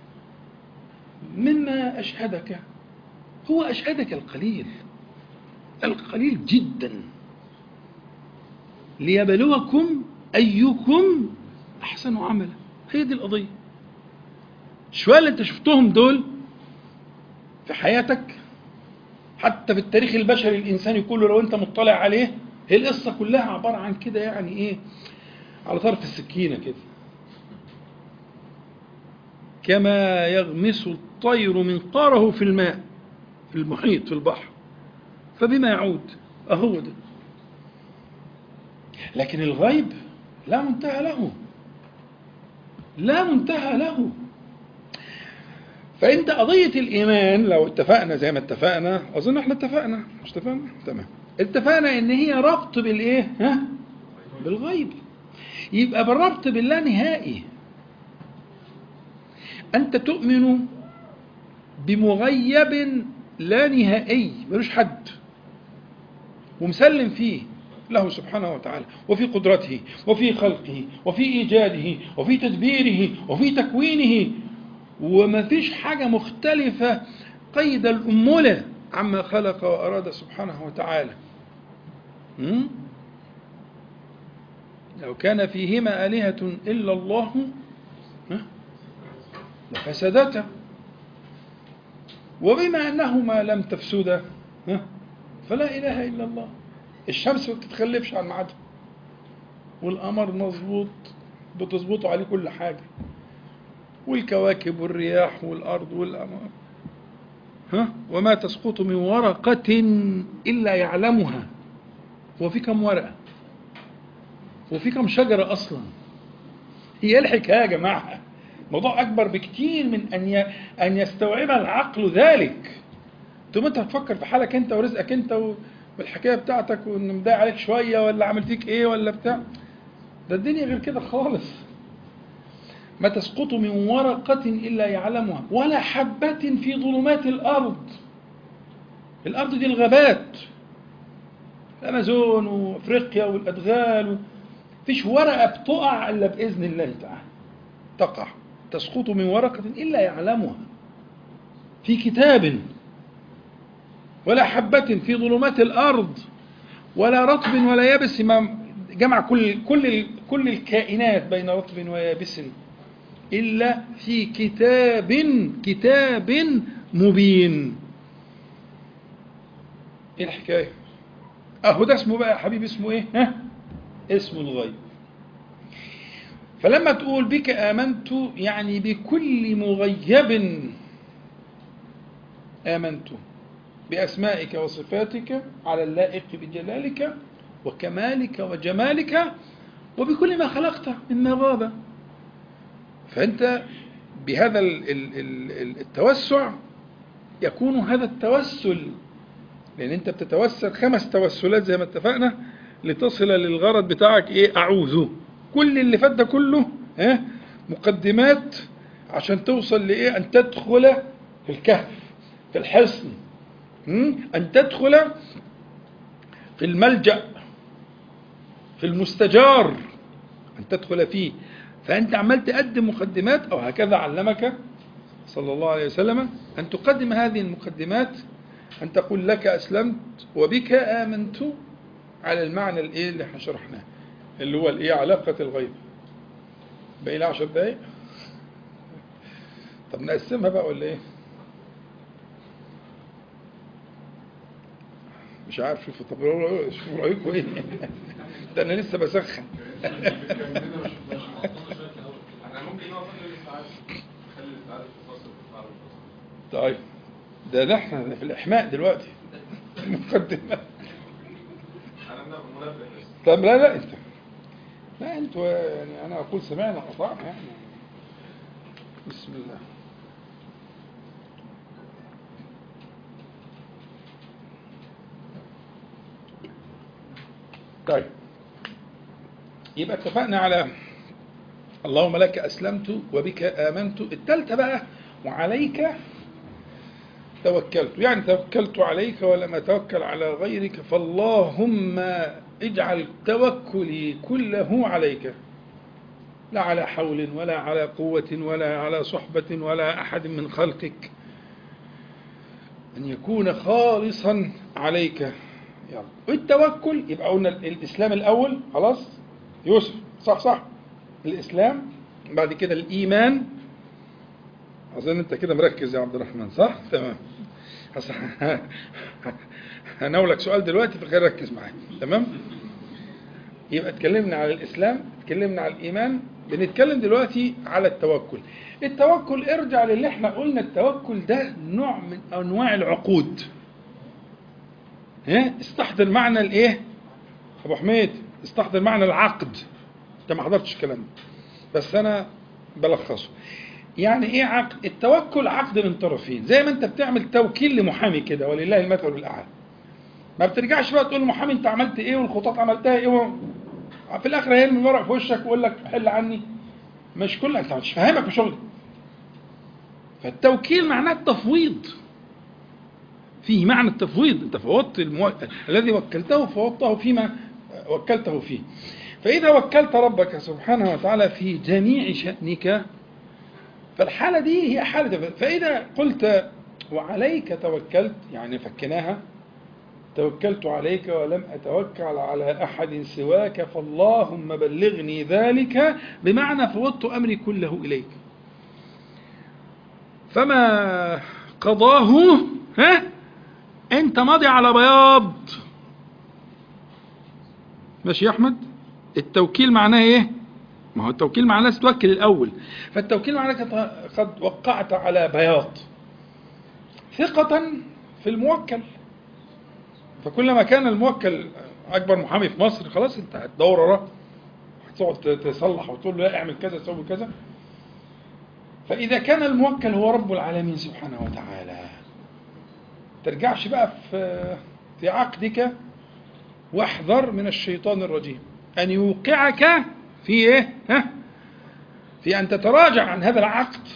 مما اشهدك هو اشهدك القليل القليل جدا ليبلوكم أيكم أحسن عملا هي دي القضية شوية اللي أنت شفتهم دول في حياتك حتى في التاريخ البشري الإنساني كله لو أنت مطلع عليه هي القصة كلها عبارة عن كده يعني إيه على طرف السكينة كده كما يغمس الطير منقاره في الماء في المحيط في البحر فبما يعود أهو ده لكن الغيب لا منتهى له لا منتهى له فانت قضيه الايمان لو اتفقنا زي ما اتفقنا اظن احنا اتفقنا مش اتفقنا تمام اتفقنا ان هي ربط بالايه ها بالغيب يبقى بالربط باللا نهائي انت تؤمن بمغيب لا نهائي ملوش حد ومسلم فيه له سبحانه وتعالى وفي قدرته وفي خلقه وفي ايجاده وفي تدبيره وفي تكوينه وما فيش حاجة مختلفة قيد الأمولة عما خلق وأراد سبحانه وتعالى م? لو كان فيهما آلهة إلا الله ها؟ لفسدتا وبما أنهما لم تفسدا ها؟ فلا إله إلا الله الشمس ما بتتخلفش عن ميعادها والقمر مظبوط بتظبطوا عليه كل حاجة والكواكب والرياح والأرض والأمار ها وما تسقط من ورقة إلا يعلمها هو في كم ورقة هو في كم شجرة أصلا هي إيه الحكاية يا جماعة موضوع أكبر بكتير من أن ي... أن يستوعب العقل ذلك ثم أنت هتفكر في حالك أنت ورزقك أنت والحكاية بتاعتك وإن مضايق عليك شوية ولا عامل فيك إيه ولا بتاع ده الدنيا غير كده خالص ما تسقط من ورقة إلا يعلمها ولا حبة في ظلمات الأرض الأرض دي الغابات الأمازون وأفريقيا والأدغال فيش ورقة بتقع إلا بإذن الله تعالى تقع تسقط من ورقة إلا يعلمها في كتاب ولا حبة في ظلمات الأرض ولا رطب ولا يابس ما جمع كل كل كل الكائنات بين رطب ويابس إلا في كتاب كتاب مبين إيه الحكاية أهو ده اسمه بقى يا حبيبي اسمه إيه ها اسمه الغيب فلما تقول بك آمنت يعني بكل مغيب آمنت بأسمائك وصفاتك على اللائق بجلالك وكمالك وجمالك وبكل ما خلقت مما غاب فأنت بهذا التوسع يكون هذا التوسل لأن أنت بتتوسل خمس توسلات زي ما اتفقنا لتصل للغرض بتاعك إيه أعوذ كل اللي فات ده كله ها مقدمات عشان توصل لإيه أن تدخل في الكهف في الحصن أن تدخل في الملجأ في المستجار أن تدخل فيه فأنت عمال تقدم مقدمات أو هكذا علمك صلى الله عليه وسلم أن تقدم هذه المقدمات أن تقول لك أسلمت وبك آمنت على المعنى الإيه اللي احنا شرحناه اللي هو الإيه علاقة الغيب باقي لي 10 دقايق طب نقسمها بقى ولا إيه؟ مش عارف شوفوا طب شوفوا رأيكم إيه؟ ده أنا لسه بسخن احنا ممكن نقف نخلي الاستعاذة نخلي الاستعاذة في فصل في فصل طيب ده ده احنا في الإحماء دلوقتي مقدمة انا بناخد منبه بس طب لا لا انت لا انتوا يعني انا اقول سمعنا وأطعنا يعني بسم الله طيب يبقى اتفقنا على اللهم لك اسلمت وبك امنت الثالثه بقى وعليك توكلت يعني توكلت عليك ولم أتوكل على غيرك فاللهم اجعل توكلي كله عليك لا على حول ولا على قوة ولا على صحبة ولا أحد من خلقك أن يكون خالصا عليك يلا والتوكل يبقى قلنا الاسلام الاول خلاص يوسف صح صح الاسلام بعد كده الايمان اظن انت كده مركز يا عبد الرحمن صح تمام بس هناولك سؤال دلوقتي في خير ركز معايا تمام يبقى اتكلمنا على الاسلام اتكلمنا على الايمان بنتكلم دلوقتي على التوكل التوكل ارجع للي احنا قلنا التوكل ده نوع من انواع العقود ها استحضر معنى الايه ابو حميد استحضر معنى العقد انت ما حضرتش الكلام ده بس انا بلخصه يعني ايه عقد التوكل عقد من طرفين زي ما انت بتعمل توكيل لمحامي كده ولله المثل الاعلى ما بترجعش بقى تقول للمحامي انت عملت ايه والخطوط عملتها ايه و... في الاخر هيرمي الورق في وشك ويقول لك حل عني مش كل انت مش فاهمك في شغلك فالتوكيل معناه التفويض فيه معنى التفويض انت فوضت المو... الذي وكلته فوضته فيما وكلته فيه فإذا وكلت ربك سبحانه وتعالى في جميع شأنك فالحالة دي هي حالة فإذا قلت وعليك توكلت يعني فكناها توكلت عليك ولم أتوكل على أحد سواك فاللهم بلغني ذلك بمعنى فوضت أمري كله إليك فما قضاه ها أنت ماضي على بياض ماشي يا أحمد التوكيل معناه إيه ما هو التوكيل معناه تتوكل الأول فالتوكيل معناه قد وقعت على بياض ثقة في الموكل فكلما كان الموكل اكبر محامي في مصر خلاص انت هتدور وراه هتقعد تصلح وتقول له لا اعمل كذا سوي كذا فاذا كان الموكل هو رب العالمين سبحانه وتعالى ترجعش بقى في في عقدك واحذر من الشيطان الرجيم ان يوقعك في ايه ها في ان تتراجع عن هذا العقد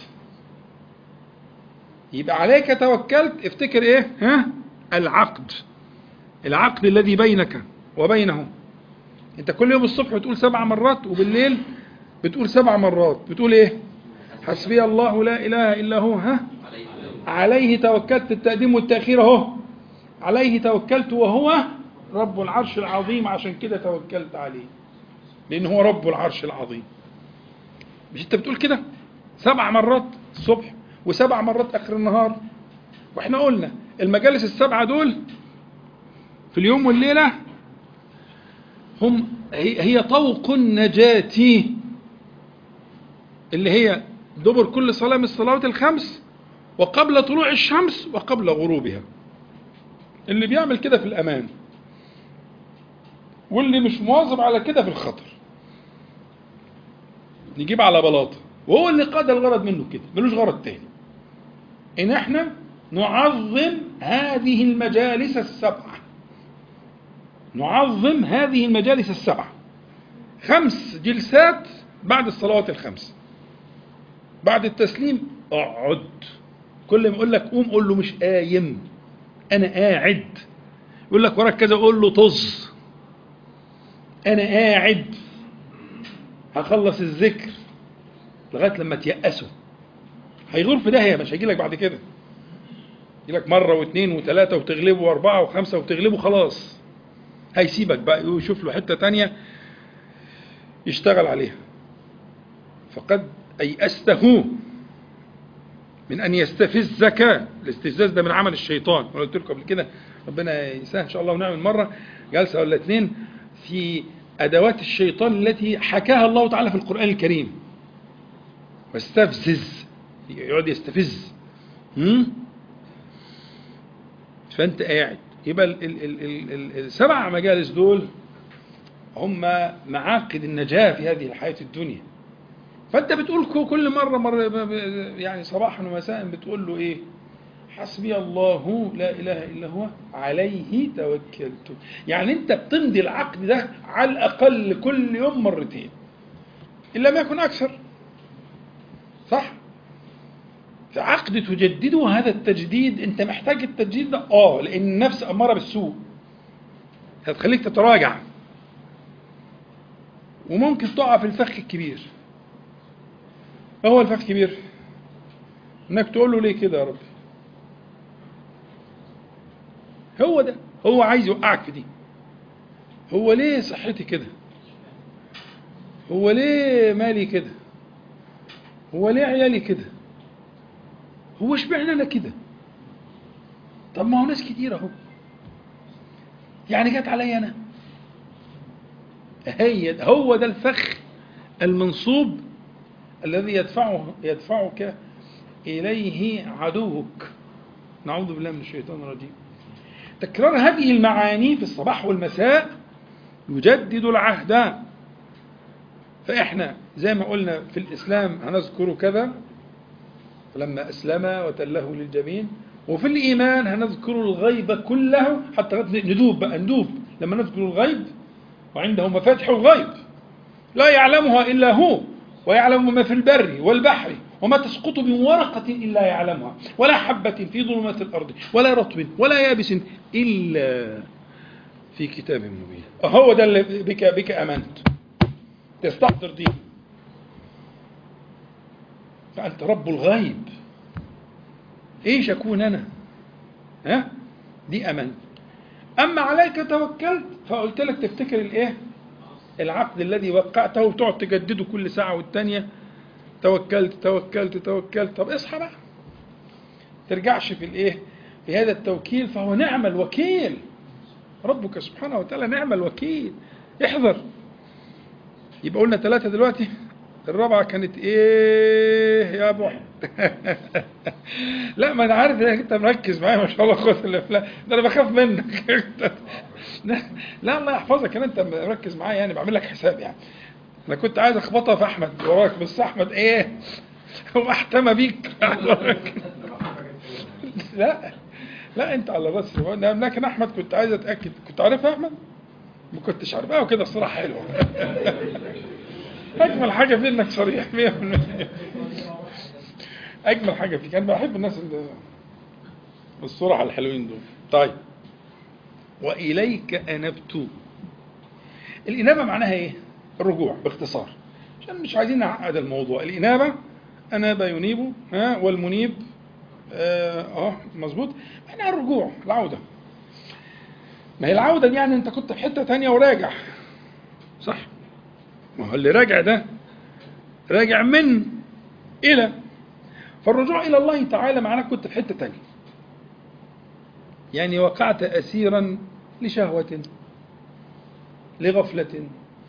يبقى عليك توكلت افتكر ايه ها العقد العقد الذي بينك وبينه انت كل يوم الصبح بتقول سبع مرات وبالليل بتقول سبع مرات بتقول ايه حسبي الله لا اله الا هو ها عليه توكلت التقديم والتاخير اهو عليه توكلت وهو رب العرش العظيم عشان كده توكلت عليه لان هو رب العرش العظيم مش انت بتقول كده سبع مرات الصبح وسبع مرات اخر النهار واحنا قلنا المجالس السبعه دول في اليوم والليلة هم هي طوق النجاة اللي هي دبر كل صلاة من الصلوات الخمس وقبل طلوع الشمس وقبل غروبها اللي بيعمل كده في الأمان واللي مش مواظب على كده في الخطر نجيب على بلاطة وهو اللي قاد الغرض منه كده ملوش غرض تاني إن احنا نعظم هذه المجالس السبعة نعظم هذه المجالس السبعة خمس جلسات بعد الصلوات الخمس بعد التسليم اقعد كل ما يقول لك قوم قول له مش قايم انا قاعد يقول لك وراك كذا قول له طز انا قاعد هخلص الذكر لغايه لما تيأسوا هيغور في داهيه مش هيجي لك بعد كده يجي لك مره واثنين وثلاثه وتغلبه واربعه وخمسه وتغلبه خلاص هيسيبك بقى ويشوف له حته تانية يشتغل عليها فقد أيأسته من أن يستفزك الاستفزاز ده من عمل الشيطان أنا قلت لكم قبل كده ربنا يسهل إن شاء الله ونعمل مرة جلسة ولا اتنين في أدوات الشيطان التي حكاها الله تعالى في القرآن الكريم واستفزز يقعد يستفز هم؟ فأنت قاعد يبقى ال ال ال ال ال السبع مجالس دول هم معاقد النجاة في هذه الحياة الدنيا فأنت بتقول كل مرة, مرة يعني صباحا ومساء بتقول له إيه حسبي الله لا إله إلا هو عليه توكلت يعني أنت بتمضي العقد ده على الأقل كل يوم مرتين إن لم يكن أكثر صح في عقد تجدده هذا التجديد انت محتاج التجديد ده اه لان النفس اماره بالسوء هتخليك تتراجع وممكن تقع في الفخ الكبير ايه هو الفخ الكبير انك تقول له ليه كده يا ربي هو ده هو عايز يوقعك في دي هو ليه صحتي كده هو ليه مالي كده هو ليه عيالي كده هو اشمعنى انا كده طب ما هو ناس كتير اهو يعني جت عليا انا هي هو ده الفخ المنصوب الذي يدفعه يدفعك اليه عدوك نعوذ بالله من الشيطان الرجيم تكرار هذه المعاني في الصباح والمساء يجدد العهد فإحنا زي ما قلنا في الإسلام هنذكر كذا فلما أسلم وتله للجبين وفي الإيمان هنذكر الغيب كله حتى ندوب بقى ندوب لما نذكر الغيب وعنده مفاتح الغيب لا يعلمها إلا هو ويعلم ما في البر والبحر وما تسقط من ورقة إلا يعلمها ولا حبة في ظلمات الأرض ولا رطب ولا يابس إلا في كتاب مبين هو ده اللي بك بك أمنت تستحضر دي فأنت رب الغيب إيش أكون أنا ها دي أمنت أما عليك توكلت فقلت لك تفتكر الإيه العقد الذي وقعته وتقعد تجدده كل ساعة والتانية توكلت توكلت توكلت طب اصحى بقى ترجعش في الايه في هذا التوكيل فهو نعم الوكيل ربك سبحانه وتعالى نعم الوكيل احذر يبقى قلنا ثلاثة دلوقتي الرابعة كانت ايه يا ابو أحمد؟ لا ما انا عارف انك انت مركز معايا ما شاء الله قوة الا بالله ده انا بخاف منك لا لا الله يحفظك ان انت مركز معايا يعني بعمل لك حساب يعني انا كنت عايز اخبطها في احمد وراك بس احمد ايه هو احتمى بيك لا لا انت على راسي لكن احمد كنت عايز اتاكد كنت عارف يا احمد ما كنتش عارف اه كده الصراحه حلوه اجمل حاجه في انك صريح 100% اجمل حاجه فيك انا بحب الناس اللي الصراحه الحلوين دول طيب واليك انبت الانابه معناها ايه الرجوع باختصار عشان مش عايزين نعقد الموضوع الانابه اناب ينيب ها والمنيب اه, آه مظبوط احنا الرجوع العوده ما هي العوده دي يعني انت كنت في حته تانية وراجع صح ما هو اللي راجع ده راجع من الى فالرجوع الى الله تعالى معناه كنت في حته تانية يعني وقعت اسيرا لشهوه لغفله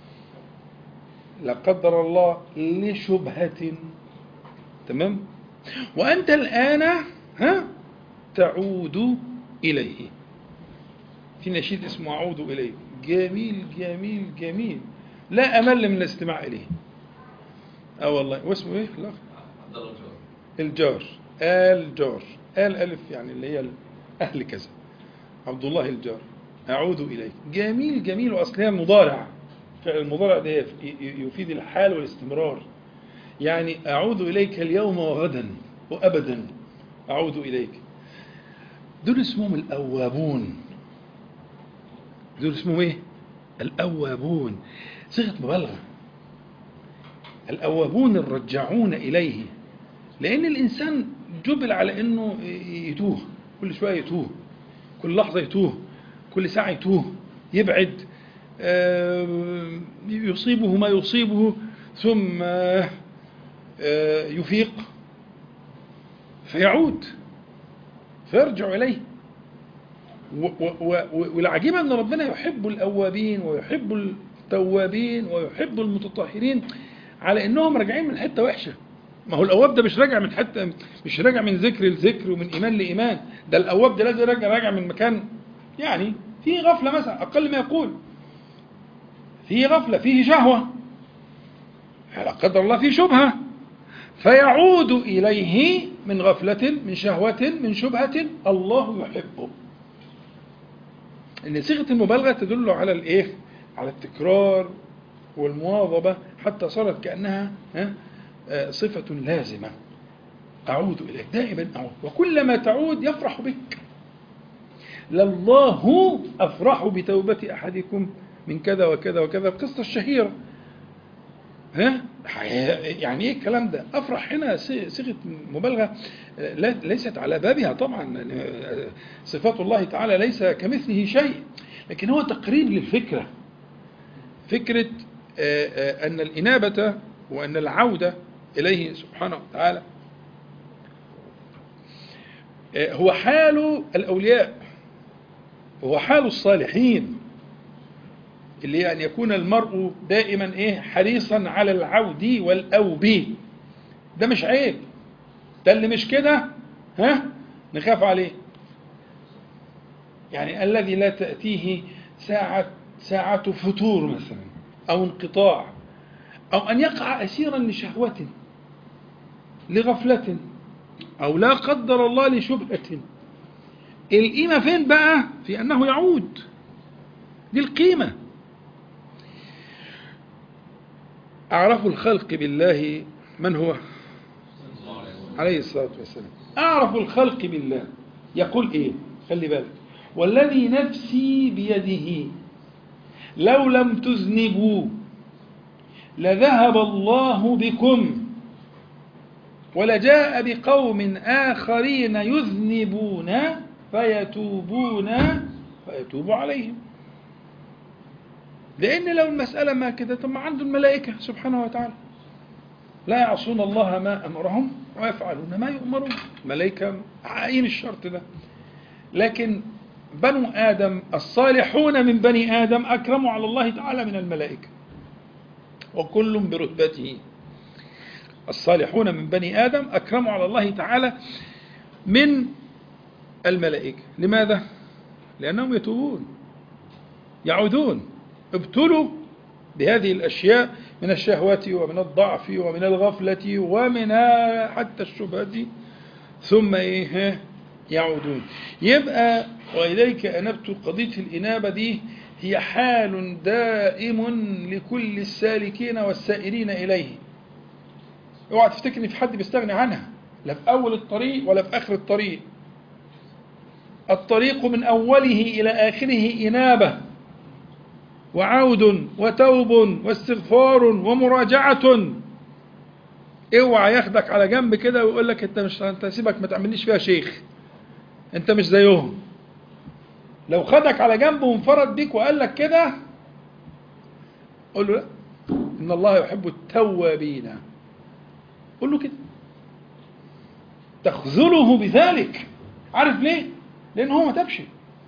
لا قدر الله لشبهة تمام وأنت الآن ها تعود إليه في نشيد اسمه أعود إليه جميل جميل جميل لا أمل من الاستماع إليه اه والله واسمه ايه لا عبد الله الجار الجار آل جار آل ألف يعني اللي هي أهل كذا عبد الله الجار أعود إليك جميل جميل وأصلها مضارع فعل المضارع ده ي- يفيد الحال والاستمرار يعني أعود إليك اليوم وغدا وأبدا أعود إليك دول اسمهم الأوابون دول اسمهم إيه؟ الأوابون صيغة مبالغة الأوابون الرجعون إليه لأن الإنسان جبل على أنه يتوه كل شوية يتوه كل لحظة يتوه كل ساعة يتوه يبعد آه، يصيبه ما يصيبه ثم آه، آه، يفيق فيعود فيرجع إليه و- و- و- والعجيب أن ربنا يحب الأوابين ويحب التوابين ويحب المتطهرين على أنهم راجعين من حتة وحشة ما هو الأواب ده مش راجع من حتة مش راجع من ذكر لذكر ومن إيمان لإيمان ده الأواب ده لازم راجع راجع من مكان يعني فيه غفلة مثلا أقل ما يقول فيه غفلة فيه شهوة لا قدر الله فيه شبهة فيعود إليه من غفلة من شهوة من شبهة الله يحبه إن صيغة المبالغة تدل على الإيه؟ على التكرار والمواظبة حتى صارت كأنها ها، آه، صفة لازمة أعود إليك دائما أعود وكلما تعود يفرح بك لله أفرح بتوبة أحدكم من كذا وكذا وكذا القصة الشهيرة ها يعني ايه الكلام ده افرح هنا ص- صيغه مبالغه لا- ليست على بابها طبعا صفات الله تعالى ليس كمثله شيء لكن هو تقريب للفكره فكره آه، آه، ان الانابه وان العوده اليه سبحانه وتعالى آه، هو حال الاولياء هو حال الصالحين اللي هي أن يكون المرء دائما إيه حريصا على العود والأوب ده مش عيب ده اللي مش كده ها نخاف عليه يعني الذي لا تأتيه ساعة ساعة فتور مثلا أو انقطاع أو أن يقع أسيرا لشهوة لغفلة أو لا قدر الله لشبهة القيمة فين بقى في أنه يعود دي القيمة أعرف الخلق بالله من هو الله عليه وسلم عليه الصلاة والسلام أعرف الخلق بالله يقول إيه خلي بالك والذي نفسي بيده لو لم تذنبوا لذهب الله بكم ولجاء بقوم آخرين يذنبون فيتوبون فيتوب عليهم لأن لو المسألة ما كده طب ما عنده الملائكة سبحانه وتعالى لا يعصون الله ما أمرهم ويفعلون ما يؤمرون الملائكة عاين الشرط ده لكن بنو آدم الصالحون من بني آدم أكرموا على الله تعالى من الملائكة وكل برتبته الصالحون من بني آدم أكرموا على الله تعالى من الملائكة لماذا؟ لأنهم يتوبون يعودون ابتلوا بهذه الأشياء من الشهوة ومن الضعف ومن الغفلة ومن حتى الشبهة ثم إيه يعودون يبقى وإليك أنبت قضية الإنابة دي هي حال دائم لكل السالكين والسائرين إليه اوعى تفتكر ان في حد بيستغني عنها لا في اول الطريق ولا في اخر الطريق الطريق من اوله الى اخره انابه وعود وتوب واستغفار ومراجعه اوعى ياخدك على جنب كده ويقول لك انت مش انت سيبك ما تعمليش فيها شيخ انت مش زيهم لو خدك على جنب وانفرد بيك وقال لك كده قول له لا ان الله يحب التوابين قول له كده تخذله بذلك عارف ليه لان هو ما تبش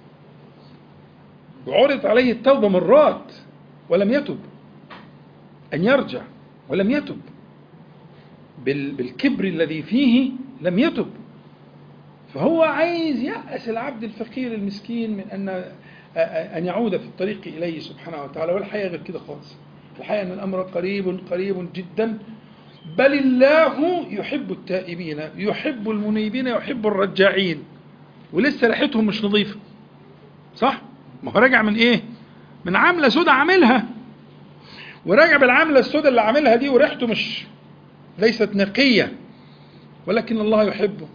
وعرض عليه التوبه مرات ولم يتب ان يرجع ولم يتب بال- بالكبر الذي فيه لم يتب فهو عايز يأس العبد الفقير المسكين من أن أن يعود في الطريق إليه سبحانه وتعالى والحقيقة غير كده خالص الحقيقة أن الأمر قريب قريب جدا بل الله يحب التائبين يحب المنيبين يحب الرجاعين ولسه ريحتهم مش نظيفة صح؟ ما هو راجع من إيه؟ من عاملة سودة عاملها وراجع بالعاملة السودة اللي عاملها دي وريحته مش ليست نقية ولكن الله يحبه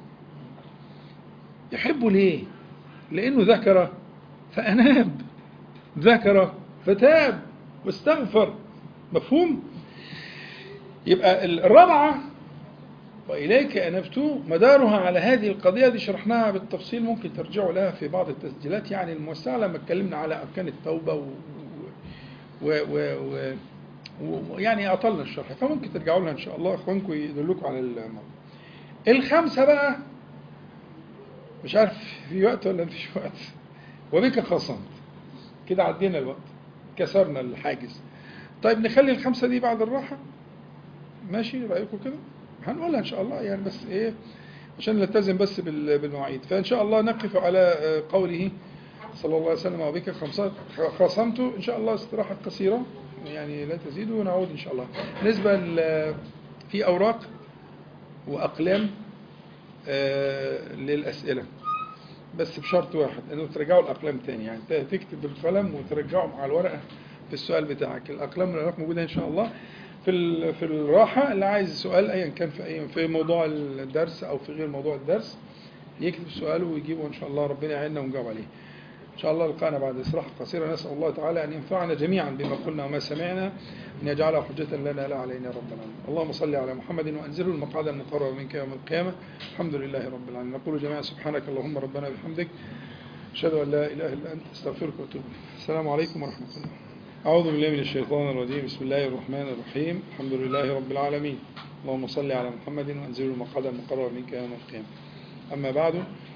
يحبه ليه؟ لأنه ذكر فأناب ذكر فتاب واستغفر مفهوم؟ يبقى الرابعة وإليك أنبت مدارها على هذه القضية دي شرحناها بالتفصيل ممكن ترجعوا لها في بعض التسجيلات يعني الموسعة لما اتكلمنا على أركان التوبة و, و... و... و... ويعني أطلنا الشرح فممكن ترجعوا لها إن شاء الله إخوانكم يدلوكم على الموضوع الخمسة بقى مش عارف في وقت ولا مفيش وقت وبك خاصمت كده عدينا الوقت كسرنا الحاجز طيب نخلي الخمسة دي بعد الراحة ماشي رأيكم كده هنقولها إن شاء الله يعني بس إيه عشان نلتزم بس بال- بالمواعيد فإن شاء الله نقف على آه، قوله صلى الله عليه وسلم وبك خمسة خاصمت إن شاء الله استراحة قصيرة يعني لا تزيد ونعود إن شاء الله بالنسبة ل- في أوراق وأقلام آه، للأسئلة بس بشرط واحد انه ترجعوا الاقلام تاني يعني ت- تكتب بالقلم وترجعه مع الورقه في السؤال بتاعك الاقلام والورق موجوده ان شاء الله في ال- في الراحه اللي عايز سؤال ايا كان في اي في موضوع الدرس او في غير موضوع الدرس يكتب سؤاله ويجيبه ان شاء الله ربنا يعيننا ونجاوب عليه إن شاء الله لقانا بعد استراحة قصيرة نسأل الله تعالى أن ينفعنا جميعا بما قلنا وما سمعنا أن يجعله حجة لنا لا علينا يا رب العالمين اللهم صل على محمد وأنزله المقعد المقرب منك يوم القيامة الحمد لله رب العالمين نقول جميعا سبحانك اللهم ربنا بحمدك أشهد أن لا إله إلا أنت أستغفرك وأتوب إليك السلام عليكم ورحمة الله أعوذ بالله من الشيطان الرجيم بسم الله الرحمن الرحيم الحمد لله رب العالمين اللهم صل على محمد وأنزله المقعد المقرب منك يوم القيامة أما بعد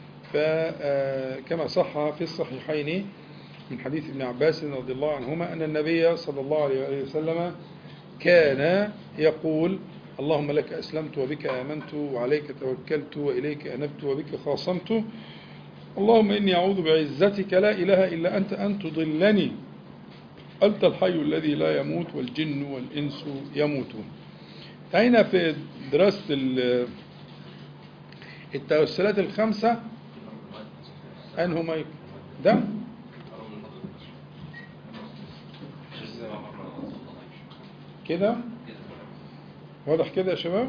فكما صح في الصحيحين من حديث ابن عباس رضي الله عنهما أن النبي صلى الله عليه وسلم كان يقول اللهم لك أسلمت وبك آمنت وعليك توكلت وإليك أنبت وبك خاصمت اللهم إني أعوذ بعزتك لا إله إلا أنت أن تضلني أنت الحي الذي لا يموت والجن والإنس يموتون هنا في دراسة ال- التوسلات الخمسة أنه ما يك- ده كده واضح كده يا شباب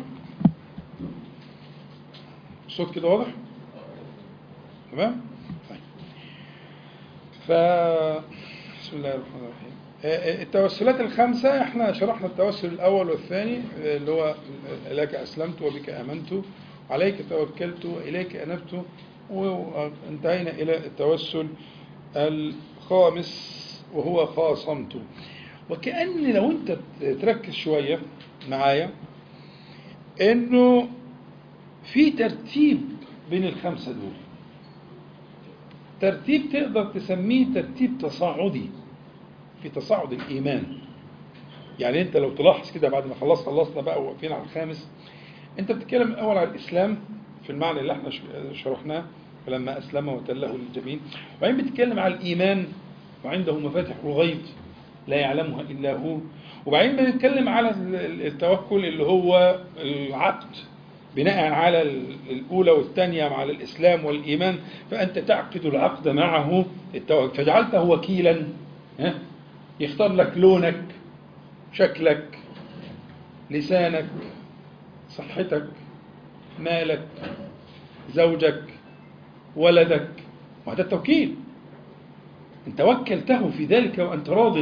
الصوت كده واضح تمام طيب ف بسم الله الرحمن الرحيم آه، آه، التوسلات الخمسة احنا شرحنا التوسل الأول والثاني آه، اللي هو لك أسلمت وبك آمنت عليك توكلت وإليك أنبت وانتهينا إلى التوسل الخامس وهو خاصمت وكأن لو أنت تركز شوية معايا إنه في ترتيب بين الخمسة دول ترتيب تقدر تسميه ترتيب تصاعدي في تصاعد الإيمان يعني أنت لو تلاحظ كده بعد ما خلص خلصنا بقى وواقفين على الخامس أنت بتتكلم الأول على الإسلام في المعنى اللي احنا شرحناه فلما أسلم وتله للجبين وبعدين بتتكلم على الإيمان وعنده مفاتح الغيب لا يعلمها إلا هو وبعدين بنتكلم على التوكل اللي هو العقد بناء على الأولى والثانية مع الإسلام والإيمان فأنت تعقد العقد معه التوكل فجعلته وكيلا ها؟ يختار لك لونك شكلك لسانك صحتك مالك زوجك ولدك وهذا التوكيل انت وكلته في ذلك وانت راض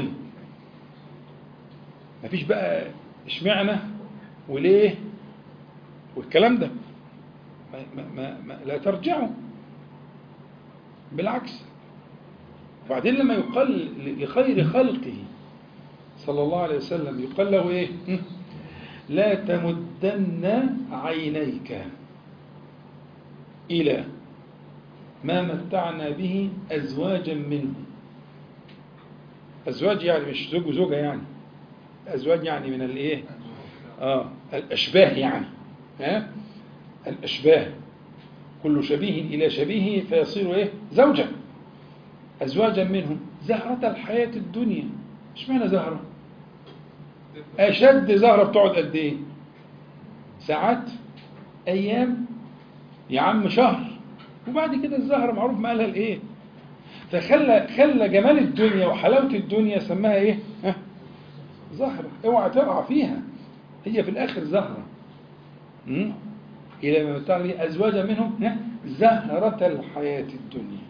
مفيش بقى اشمعنى وليه والكلام ده ما ما ما ما لا ترجعوا بالعكس وبعدين لما يقال لخير خلقه صلى الله عليه وسلم يقال له ايه لا تمدن عينيك إلى ما متعنا به أزواجا منهم أزواج يعني مش زوج وزوجة يعني أزواج يعني من الإيه آه الأشباه يعني ها الأشباه كل شبيه إلى شبيهه فيصير إيه زوجا أزواجا منهم زهرة الحياة الدنيا إيش معنى زهرة أشد زهرة بتقعد قد إيه ساعات أيام يا عم شهر وبعد كده الزهرة معروف مالها الإيه فخلى خلى جمال الدنيا وحلاوة الدنيا سماها إيه ها زهرة اوعى تقع فيها هي في الآخر زهرة م? إلى ما متع لي أزواجا منهم ها؟ زهرة الحياة الدنيا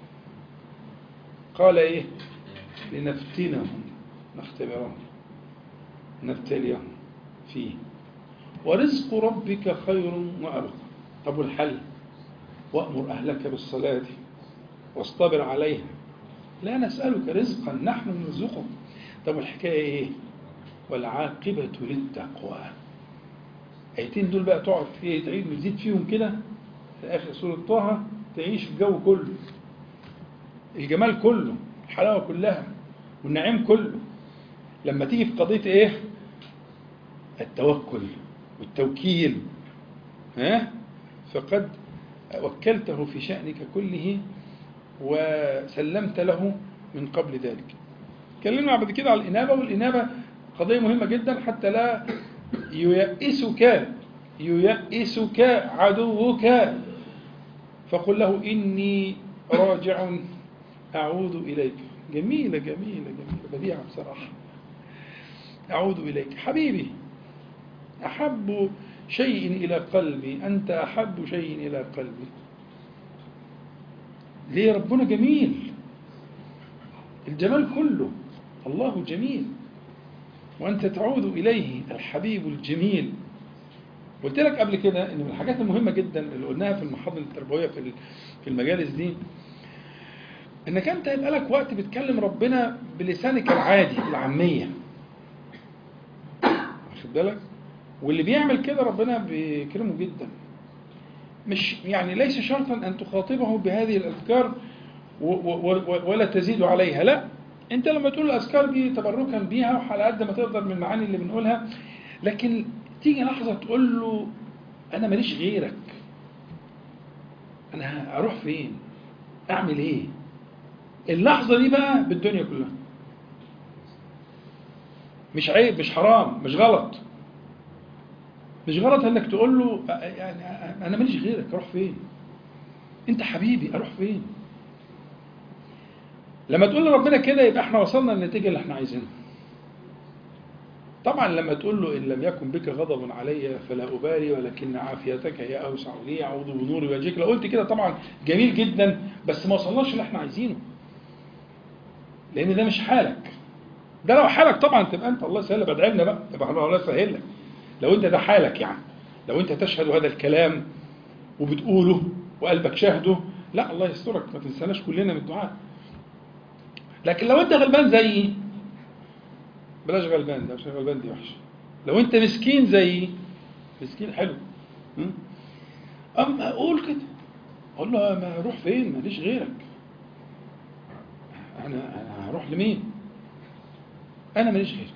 قال إيه لنفتنهم نختبرهم نبتليهم فيه ورزق ربك خير وأبقى طب والحل وأمر أهلك بالصلاة واصطبر عليها لا نسألك رزقا نحن نرزقك طب والحكاية إيه والعاقبة للتقوى ايتين دول بقى تقعد فيه تعيد وتزيد فيهم كده في آخر سورة طه تعيش الجو كله الجمال كله الحلاوة كلها والنعيم كله لما تيجي في قضية ايه التوكل والتوكيل ها فقد وكلته في شأنك كله وسلمت له من قبل ذلك اتكلمنا بعد كده على الإنابة والإنابة قضية مهمة جدا حتى لا ييأسك ييأسك عدوك فقل له إني راجع أعود إليك جميلة جميلة جميلة بديعة بصراحة أعود إليك حبيبي أحب شيء إلى قلبي أنت أحب شيء إلى قلبي ليه ربنا جميل الجمال كله الله جميل وأنت تعود إليه الحبيب الجميل قلت لك قبل كده ان من الحاجات المهمه جدا اللي قلناها في المحاضره التربويه في في المجالس دي انك انت يبقى لك وقت بتكلم ربنا بلسانك العادي العاميه واخد بالك واللي بيعمل كده ربنا بيكرمه جدا مش يعني ليس شرطا ان تخاطبه بهذه الاذكار و- و- و- ولا تزيد عليها لا انت لما تقول الاذكار دي تبركا بيها وعلى قد ما تقدر من المعاني اللي بنقولها لكن تيجي لحظه تقول له انا ماليش غيرك انا اروح فين اعمل ايه اللحظه دي بقى بالدنيا كلها مش عيب مش حرام مش غلط مش غلط انك تقول له يعني انا ماليش غيرك اروح فين انت حبيبي اروح فين لما تقول لربنا كده يبقى احنا وصلنا للنتيجه اللي احنا عايزينها طبعا لما تقول له ان لم يكن بك غضب علي فلا ابالي ولكن عافيتك هي اوسع لي اعوذ بنور وجهك لو قلت كده طبعا جميل جدا بس ما وصلناش اللي احنا عايزينه لان ده مش حالك ده لو حالك طبعا تبقى انت الله يسهل بدعي لنا بقى يبقى الله يسهل لك لو انت ده حالك يعني لو انت تشهد هذا الكلام وبتقوله وقلبك شاهده لا الله يسترك ما تنساناش كلنا من الدعاء لكن لو انت غلبان زيي بلاش غلبان ده عشان غلبان دي وحشه لو انت مسكين زيي مسكين حلو م? اما اقول كده اقول له ما اروح فين ماليش غيرك انا انا هروح لمين انا ماليش غيرك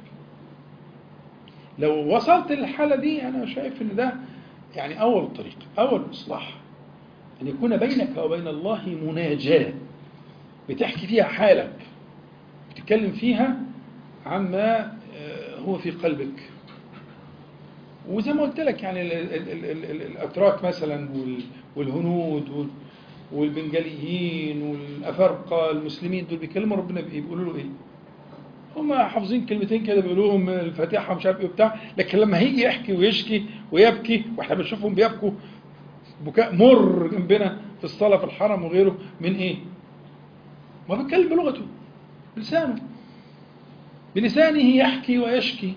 لو وصلت للحاله دي انا شايف ان ده يعني اول الطريق اول الاصلاح ان يكون بينك وبين الله مناجاه بتحكي فيها حالك بتتكلم فيها عما هو في قلبك وزي ما قلت لك يعني ال ال ال ال ال الاتراك مثلا وال- والهنود وال- والبنجاليين والافارقه المسلمين دول بيكلموا ربنا بايه؟ بيقولوا له ايه؟ هم حافظين كلمتين كده بيقولوهم الفاتحه ومش عارف ايه وبتاع لكن لما هيجي يحكي ويشكي ويبكي واحنا بنشوفهم بيبكوا بكاء مر جنبنا في الصلاه في الحرم وغيره من ايه؟ ما بيتكلم بلغته بلسانه بلسانه يحكي ويشكي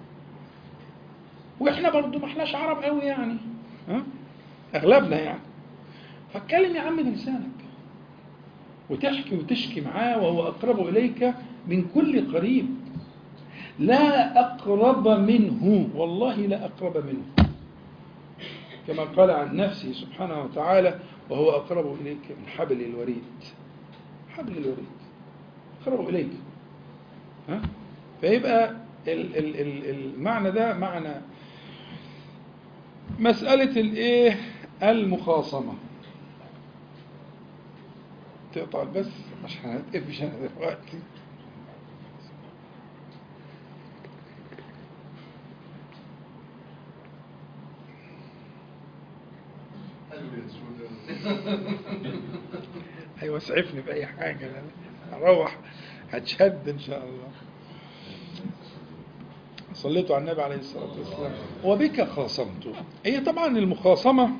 واحنا برضو ما احناش عرب قوي يعني ها اغلبنا يعني فاتكلم يا عم بلسانك وتحكي وتشكي معاه وهو اقرب اليك من كل قريب لا اقرب منه والله لا اقرب منه كما قال عن نفسه سبحانه وتعالى وهو اقرب اليك من حبل الوريد حبل الوريد اقرب اليك ها فيبقى ال- ال- ال- المعنى ده معنى مسألة الايه المخاصمة تقطع البث عشان هتقفش انا دلوقتي حلو يا سوده ايوه اسعفني باي حاجه أنا اروح هتشد ان شاء الله صليتوا على النبي عليه الصلاه والسلام وبك خاصمت هي طبعا المخاصمه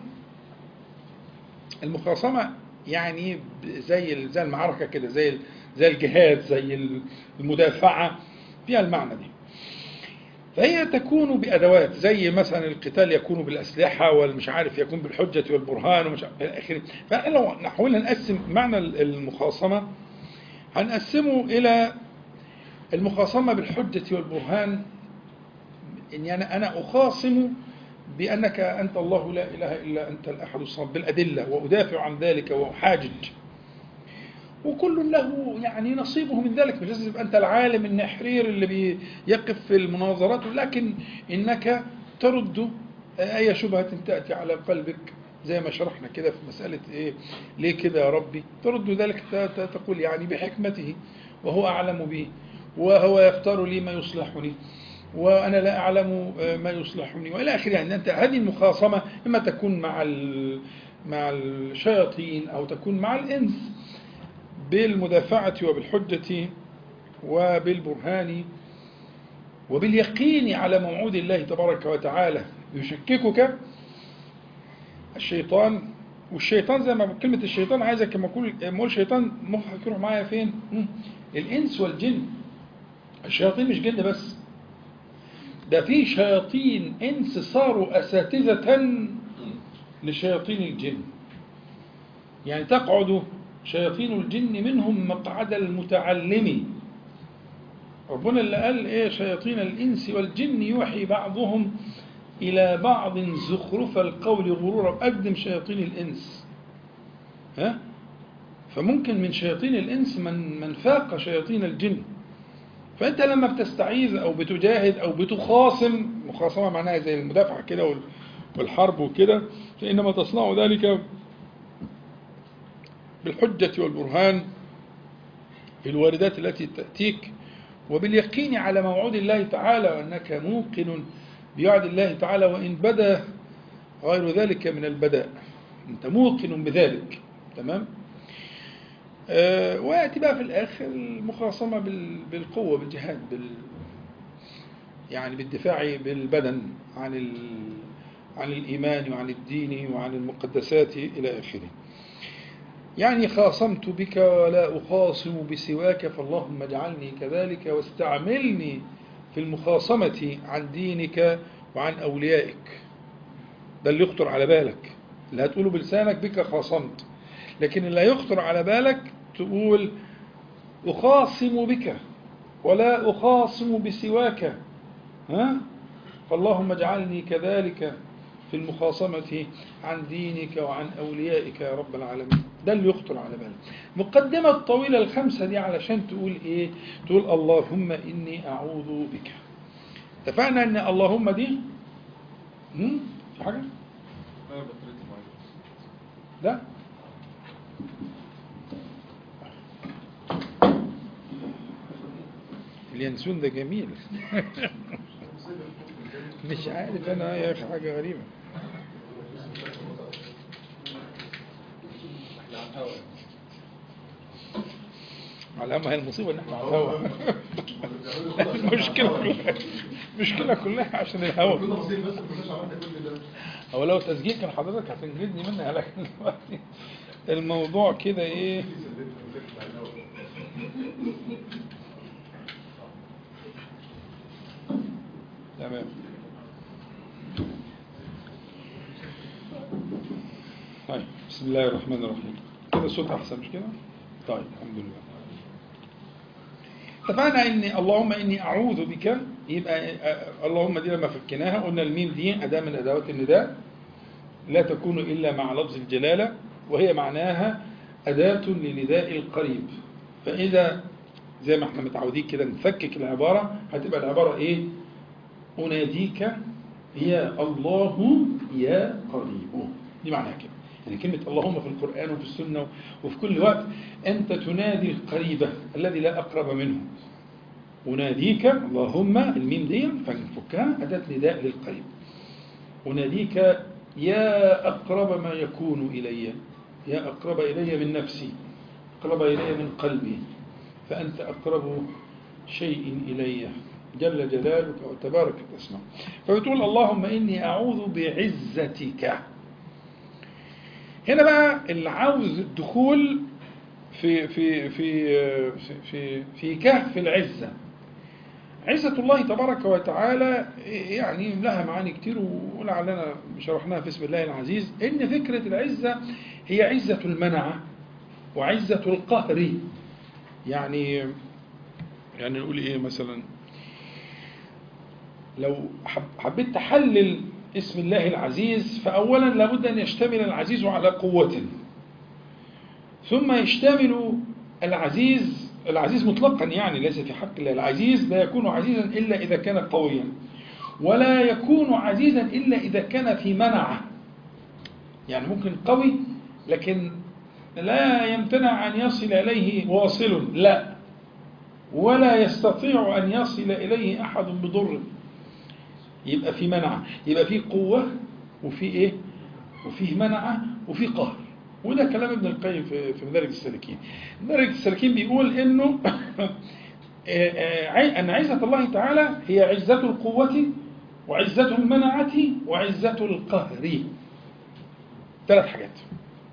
المخاصمه يعني زي ال- زي المعركه كده زي ال- زي الجهاد زي المدافعه فيها المعنى دي فهي تكون بادوات زي مثلا القتال يكون بالاسلحه والمش عارف يكون بالحجه والبرهان ومش عارف الى اخره فاحنا لو حاولنا نقسم معنى المخاصمه هنقسمه الى المخاصمه بالحجه والبرهان اني انا انا اخاصم بانك انت الله لا اله الا انت الاحد الصمد بالادله وادافع عن ذلك واحاجج وكل له يعني نصيبه من ذلك مش لازم تبقى انت العالم النحرير اللي بيقف في المناظرات لكن انك ترد اي شبهه تاتي على قلبك زي ما شرحنا كده في مساله ايه ليه كده يا ربي ترد ذلك ت- ت- تقول يعني بحكمته وهو اعلم بي وهو يختار لي ما يصلحني وانا لا اعلم ما يصلحني والى اخره يعني انت هذه المخاصمه اما تكون مع ال- مع الشياطين او تكون مع الانس بالمدافعة وبالحجة وبالبرهان وباليقين على موعود الله تبارك وتعالى يشككك الشيطان والشيطان زي ما كلمة الشيطان عايزك لما اقول لما اقول شيطان مخك يروح معايا فين؟ مم. الانس والجن الشياطين مش جن بس ده في شياطين انس صاروا اساتذة لشياطين الجن يعني تقعد شياطين الجن منهم مقعد المتعلم ربنا اللي قال ايه شياطين الانس والجن يوحي بعضهم الى بعض زخرف القول غرورا اقدم شياطين الانس ها فممكن من شياطين الانس من من فاق شياطين الجن فانت لما بتستعيذ او بتجاهد او بتخاصم مخاصمه معناها زي المدافعه كده وال- والحرب وكده فانما تصنع ذلك بالحجه والبرهان في الواردات التي تاتيك وباليقين على موعود الله تعالى وانك موقن بوعد الله تعالى وان بدا غير ذلك من البداء انت موقن بذلك تمام آه، وياتي بقى في الاخر المخاصمه بال- بالقوه بالجهاد بال يعني بالدفاع بالبدن عن ال... عن الايمان وعن الدين وعن المقدسات الى اخره. يعني خاصمت بك ولا اخاصم بسواك فاللهم اجعلني كذلك واستعملني في المخاصمه عن دينك وعن اوليائك. ده اللي يخطر على بالك اللي هتقوله بلسانك بك خاصمت لكن اللي يخطر على بالك تقول أخاصم بك ولا أخاصم بسواك ها فاللهم اجعلني كذلك في المخاصمة عن دينك وعن أوليائك يا رب العالمين ده اللي يخطر على بالك مقدمة الطويلة الخمسة دي علشان تقول إيه تقول اللهم إني أعوذ بك اتفقنا أن اللهم دي هم؟ في حاجة انا بطريقتي معايا لا اليانسون ده جميل مش عارف انا يا اخي حاجه غريبه على ما هي المصيبه ان احنا على الهوا المشكله كلها المشكله كلها عشان الهوا كنا بسيط بس ما كناش عملنا كل ده هو لو تسجيل كان حضرتك هتنجدني منها لكن دلوقتي الموضوع كده ايه تمام طيب بسم الله الرحمن الرحيم كده الصوت احسن مش كده طيب الحمد لله اتفقنا ان اللهم اني اعوذ بك يبقى آه، اللهم دي لما فكناها قلنا الميم دي اداه من ادوات النداء لا تكون الا مع لفظ الجلاله وهي معناها اداه لنداء القريب فاذا زي ما احنا متعودين كده نفكك العباره هتبقى العباره ايه اناديك يا الله يا قريب دي معناها كده يعني كلمة اللهم في القرآن وفي السنة وفي كل وقت أنت تنادي القريب الذي لا أقرب منه أناديك اللهم الميم دي فنفكها أداة نداء للقريب أناديك يا أقرب ما يكون إلي يا أقرب إلي من نفسي أقرب إلي من قلبي فأنت أقرب شيء إلي جل جلالك وتبارك اسمك فبتقول اللهم إني أعوذ بعزتك هنا بقى اللي عاوز الدخول في في في في في, في كهف العزة عزة الله تبارك وتعالى يعني لها معاني كتير ولعلنا شرحناها في اسم الله العزيز ان فكرة العزة هي عزة المنعة وعزة القهر يعني يعني نقول ايه مثلا لو حب حبيت تحلل اسم الله العزيز فأولا لابد أن يشتمل العزيز على قوة ثم يشتمل العزيز العزيز مطلقا يعني ليس في حق الله العزيز لا يكون عزيزا إلا إذا كان قويا ولا يكون عزيزا إلا إذا كان في منعه يعني ممكن قوي لكن لا يمتنع أن يصل إليه واصل لا ولا يستطيع أن يصل إليه أحد بضر يبقى في منعة يبقى في قوة وفي إيه وفيه منعة وفي قهر وده كلام ابن القيم في في مدارج السالكين مدارج السالكين بيقول إنه أن عزة الله تعالى هي عزة القوة وعزة المنعة وعزة القهر ثلاث حاجات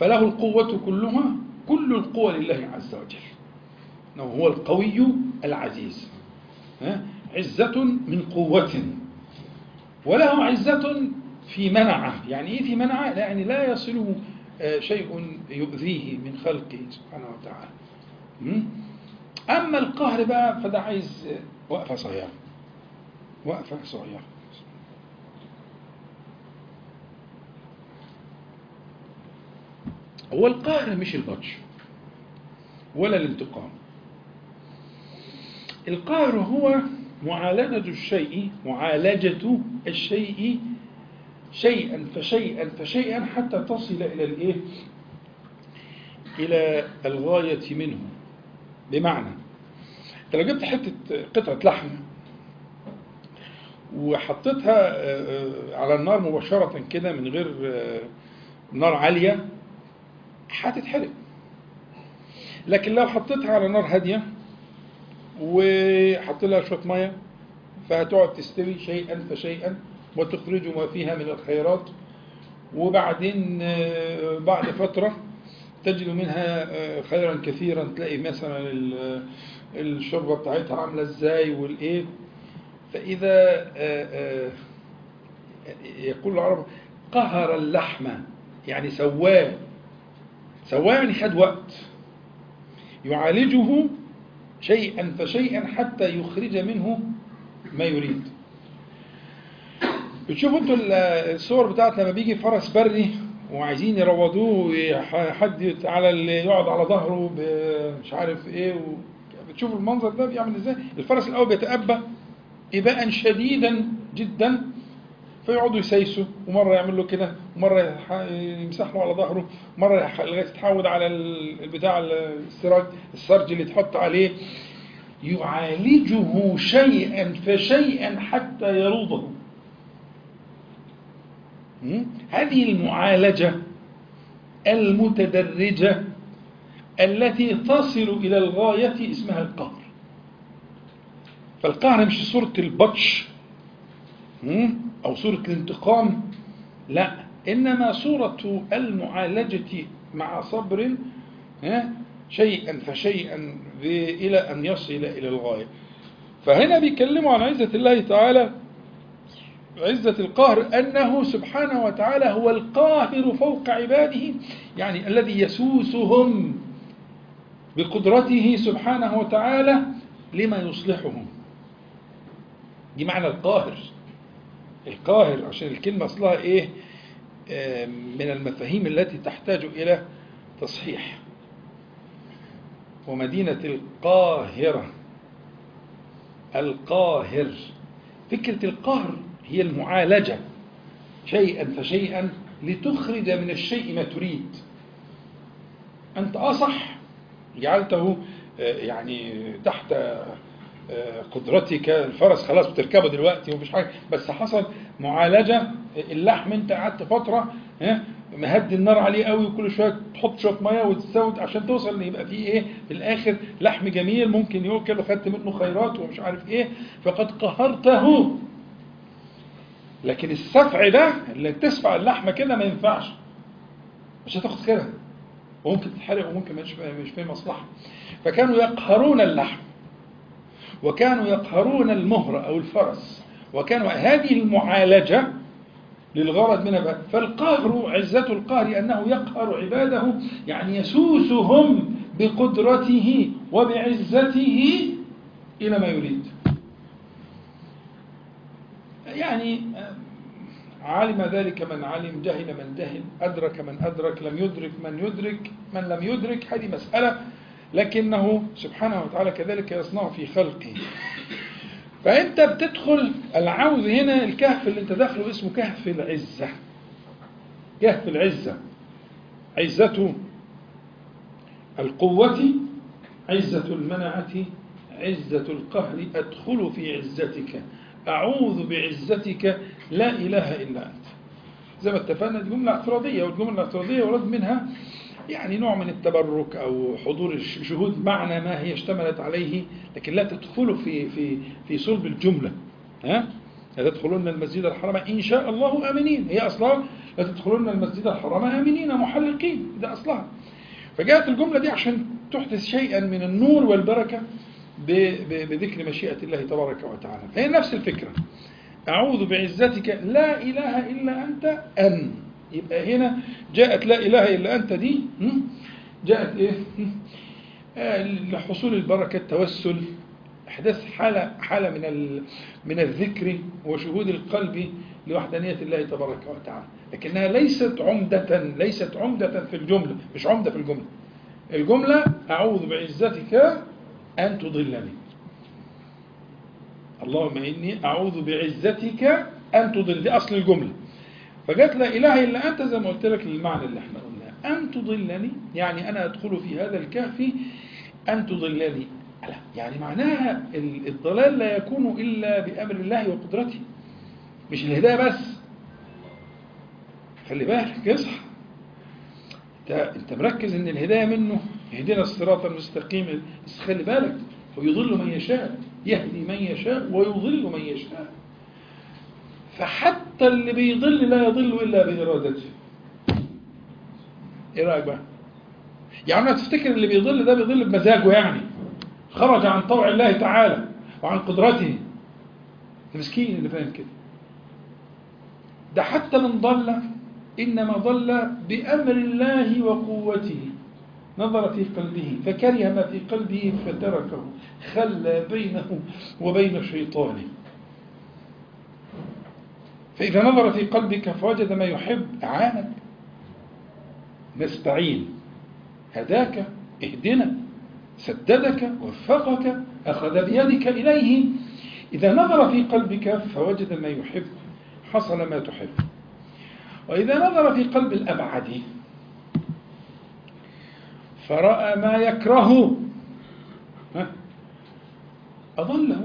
فله القوة كلها كل القوى لله عز وجل إنه هو القوي العزيز ها؟ عزة من قوة وله عزة في منعه يعني إيه في منعه لا يعني لا يصله آه، شيء يؤذيه من خلقه سبحانه وتعالى م? أما القهر بقى فده عايز آه، وقفة صغيرة وقفة صغيرة هو القهر مش البطش ولا الانتقام القهر هو معالجة الشيء معالجة الشيء شيئا فشيئا فشيئا حتى تصل إلى الإيه؟ إلى الغاية منه بمعنى أنت لو جبت حتة قطعة لحم وحطيتها آه، آه، على النار مباشرة كده من غير آه، نار عالية هتتحرق لكن لو حطيتها على نار هادية وحط لها شوية مية فهتقعد تستوي شيئا فشيئا وتخرج ما فيها من الخيرات وبعدين آه، بعد فترة تجد منها آه، خيرا كثيرا تلاقي مثلا ال- الشوربة بتاعتها عاملة ازاي والايه فإذا آه، آه، يقول العرب قهر اللحم يعني سواه سواه يعني خد وقت يعالجه شيئا فشيئا حتى يخرج منه ما يريد بتشوفوا انتوا ال- الصور بتاعت لما بيجي فرس بري وعايزين يروضوه يح- حد على اللي يقعد على ظهره ب- مش عارف ايه و... بتشوفوا المنظر ده بيعمل ازاي الفرس الاول بيتأبى إباء شديدا جدا فيقعدوا يسيسوا ومرة يعمل له كده ومرة يح- يمسح له على ظهره مرة يح- لغاية يتعود على ال- البتاع السراج السرج اللي يتحط عليه يعالجه شيئا فشيئا حتى يروضه م? هذه المعالجة المتدرجة التي تصل إلى الغاية اسمها القهر فالقهر مش صورة البطش م? أو صورة الانتقام لا إنما صورة المعالجة مع صبر ها؟ شيئا فشيئا ب- إلى أن يصل إلى الغاية فهنا بيتكلموا عن عزة الله تعالى عزة القهر أنه سبحانه وتعالى هو القاهر فوق عباده يعني الذي يسوسهم بقدرته سبحانه وتعالى لما يصلحهم دي معنى القاهر القاهر عشان الكلمة أصلها إيه آه، من المفاهيم التي تحتاج إلى تصحيح ومدينة القاهرة القاهر فكرة القهر هي المعالجة شيئا فشيئا لتخرج من الشيء ما تريد أنت أصح جعلته آه، يعني تحت آه، قدرتك الفرس خلاص بتركبه دلوقتي ومفيش حاجة بس حصل معالجة اللحم انت قعدت فترة ها، مهدي النار عليه قوي وكل شوية تحط شوية مية وتسود عشان توصل ان يبقى فيه ايه في الاخر لحم جميل ممكن يؤكل وخدت منه خيرات ومش عارف ايه فقد قهرته لكن السفع ده اللي تسفع اللحمة كده ما ينفعش مش هتاخد خيرها وممكن تتحرق وممكن مش مش فيه مصلحة فكانوا يقهرون اللحم وكانوا يقهرون المهر أو الفرس وكانوا هذه المعالجة للغرض منها بقى فالقهر عزة القهر أنه يقهر عباده يعني يسوسهم بقدرته وبعزته إلى ما يريد يعني علم ذلك من علم جهل من جهل أدرك من أدرك لم يدرك من يدرك من لم يدرك هذه مسألة لكنه سبحانه وتعالى كذلك يصنع في خلقه فأنت بتدخل العوذ هنا الكهف اللي أنت داخله اسمه كهف العزة كهف العزة عزة القوة عزة المنعة عزة القهر أدخل في عزتك أعوذ بعزتك لا إله إلا أنت زي ما اتفقنا دي جملة اعتراضية والجملة الاعتراضية يراد منها يعني نوع من التبرك أو حضور شهود معنى ما هي اشتملت عليه لكن لا تدخل في في في صلب الجملة ها لا تدخلون المسجد الحرام إن شاء الله آمنين هي أصلا لا تدخلون المسجد الحرام آمنين محلقين ده أصلها فجاءت الجملة دي عشان تحدث شيئا من النور والبركة ب- ب- بذكر مشيئة الله تبارك وتعالى هي نفس الفكرة أعوذ بعزتك لا إله إلا أنت أن يبقى هنا جاءت لا إله إلا أنت دي هم؟ جاءت إيه هم؟ آه، لحصول البركة التوسل إحداث حالة حالة من ال- من الذكر وشهود القلب لوحدانية الله تبارك وتعالى لكنها ليست عمدة ليست عمدة في الجملة مش عمدة في الجملة الجملة أعوذ بعزتك أن تضلني اللهم إني أعوذ بعزتك أن تضل دي أصل الجملة فجت لا إله إلا أنت زي ما قلت لك المعنى اللي احنا قلناه أن تضلني يعني أنا أدخل في هذا الكهف أن تضلني لا، يعني معناها ال- الضلال لا يكون إلا بأمر الله وقدرته مش الهداية بس خلي بالك اصحى انت انت مركز ان الهدايه منه يهدينا الصراط المستقيم بس خلي بالك هو يضل من يشاء يهدي من يشاء ويضل من يشاء فحتى اللي بيضل لا يضل الا بارادته ايه رايك بقى يعني ما تفتكر اللي بيضل ده بيضل بمزاجه يعني خرج عن طوع الله تعالى وعن قدرته ده مسكين اللي فاهم كده ده حتى من ضل إنما ضل بأمر الله وقوته نظر في قلبه فكره ما في قلبه فتركه خلى بينه وبين شيطانه فإذا نظر في قلبك فوجد ما يحب أعانك نستعين هداك اهدنا سددك وفقك أخذ بيدك إليه إذا نظر في قلبك فوجد ما يحب حصل ما تحب وإذا نظر في قلب الأبعد فرأى ما يكره ها؟ أضله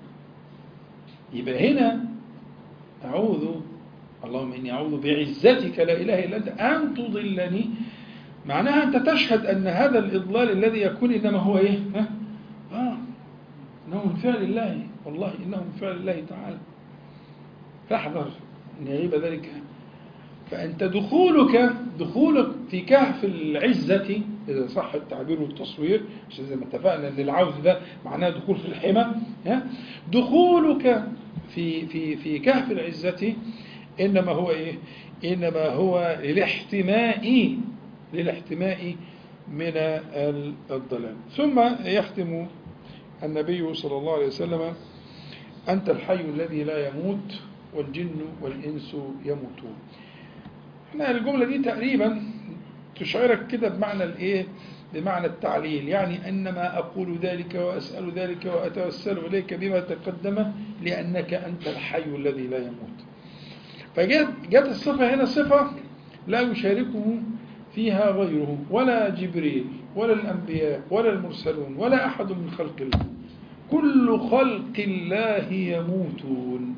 يبقى هنا أعوذ اللهم إني أعوذ بعزتك لا إله إلا أنت أن تضلني معناها أنت تشهد أن هذا الإضلال الذي يكون إنما هو إيه ها؟ آه إنه من فعل الله والله إنه من فعل الله تعالى فاحذر أن يغيب ذلك فأنت دخولك دخولك في كهف العزة إذا صح التعبير والتصوير عشان زي ما اتفقنا أن العوز ده معناه دخول في الحمى ها؟ دخولك في في في كهف العزة إنما هو إيه؟ إنما هو للاحتماء للاحتماء من الضلال ثم يختم النبي صلى الله عليه وسلم أنت الحي الذي لا يموت والجن والإنس يموتون احنا الجملة دي تقريبا تشعرك كده بمعنى الايه بمعنى التعليل يعني انما اقول ذلك واسال ذلك واتوسل اليك بما تقدم لانك انت الحي الذي لا يموت فجت جت الصفه هنا صفه لا يشاركه فيها غيره ولا جبريل ولا الانبياء ولا المرسلون ولا احد من خلق الله كل خلق الله يموتون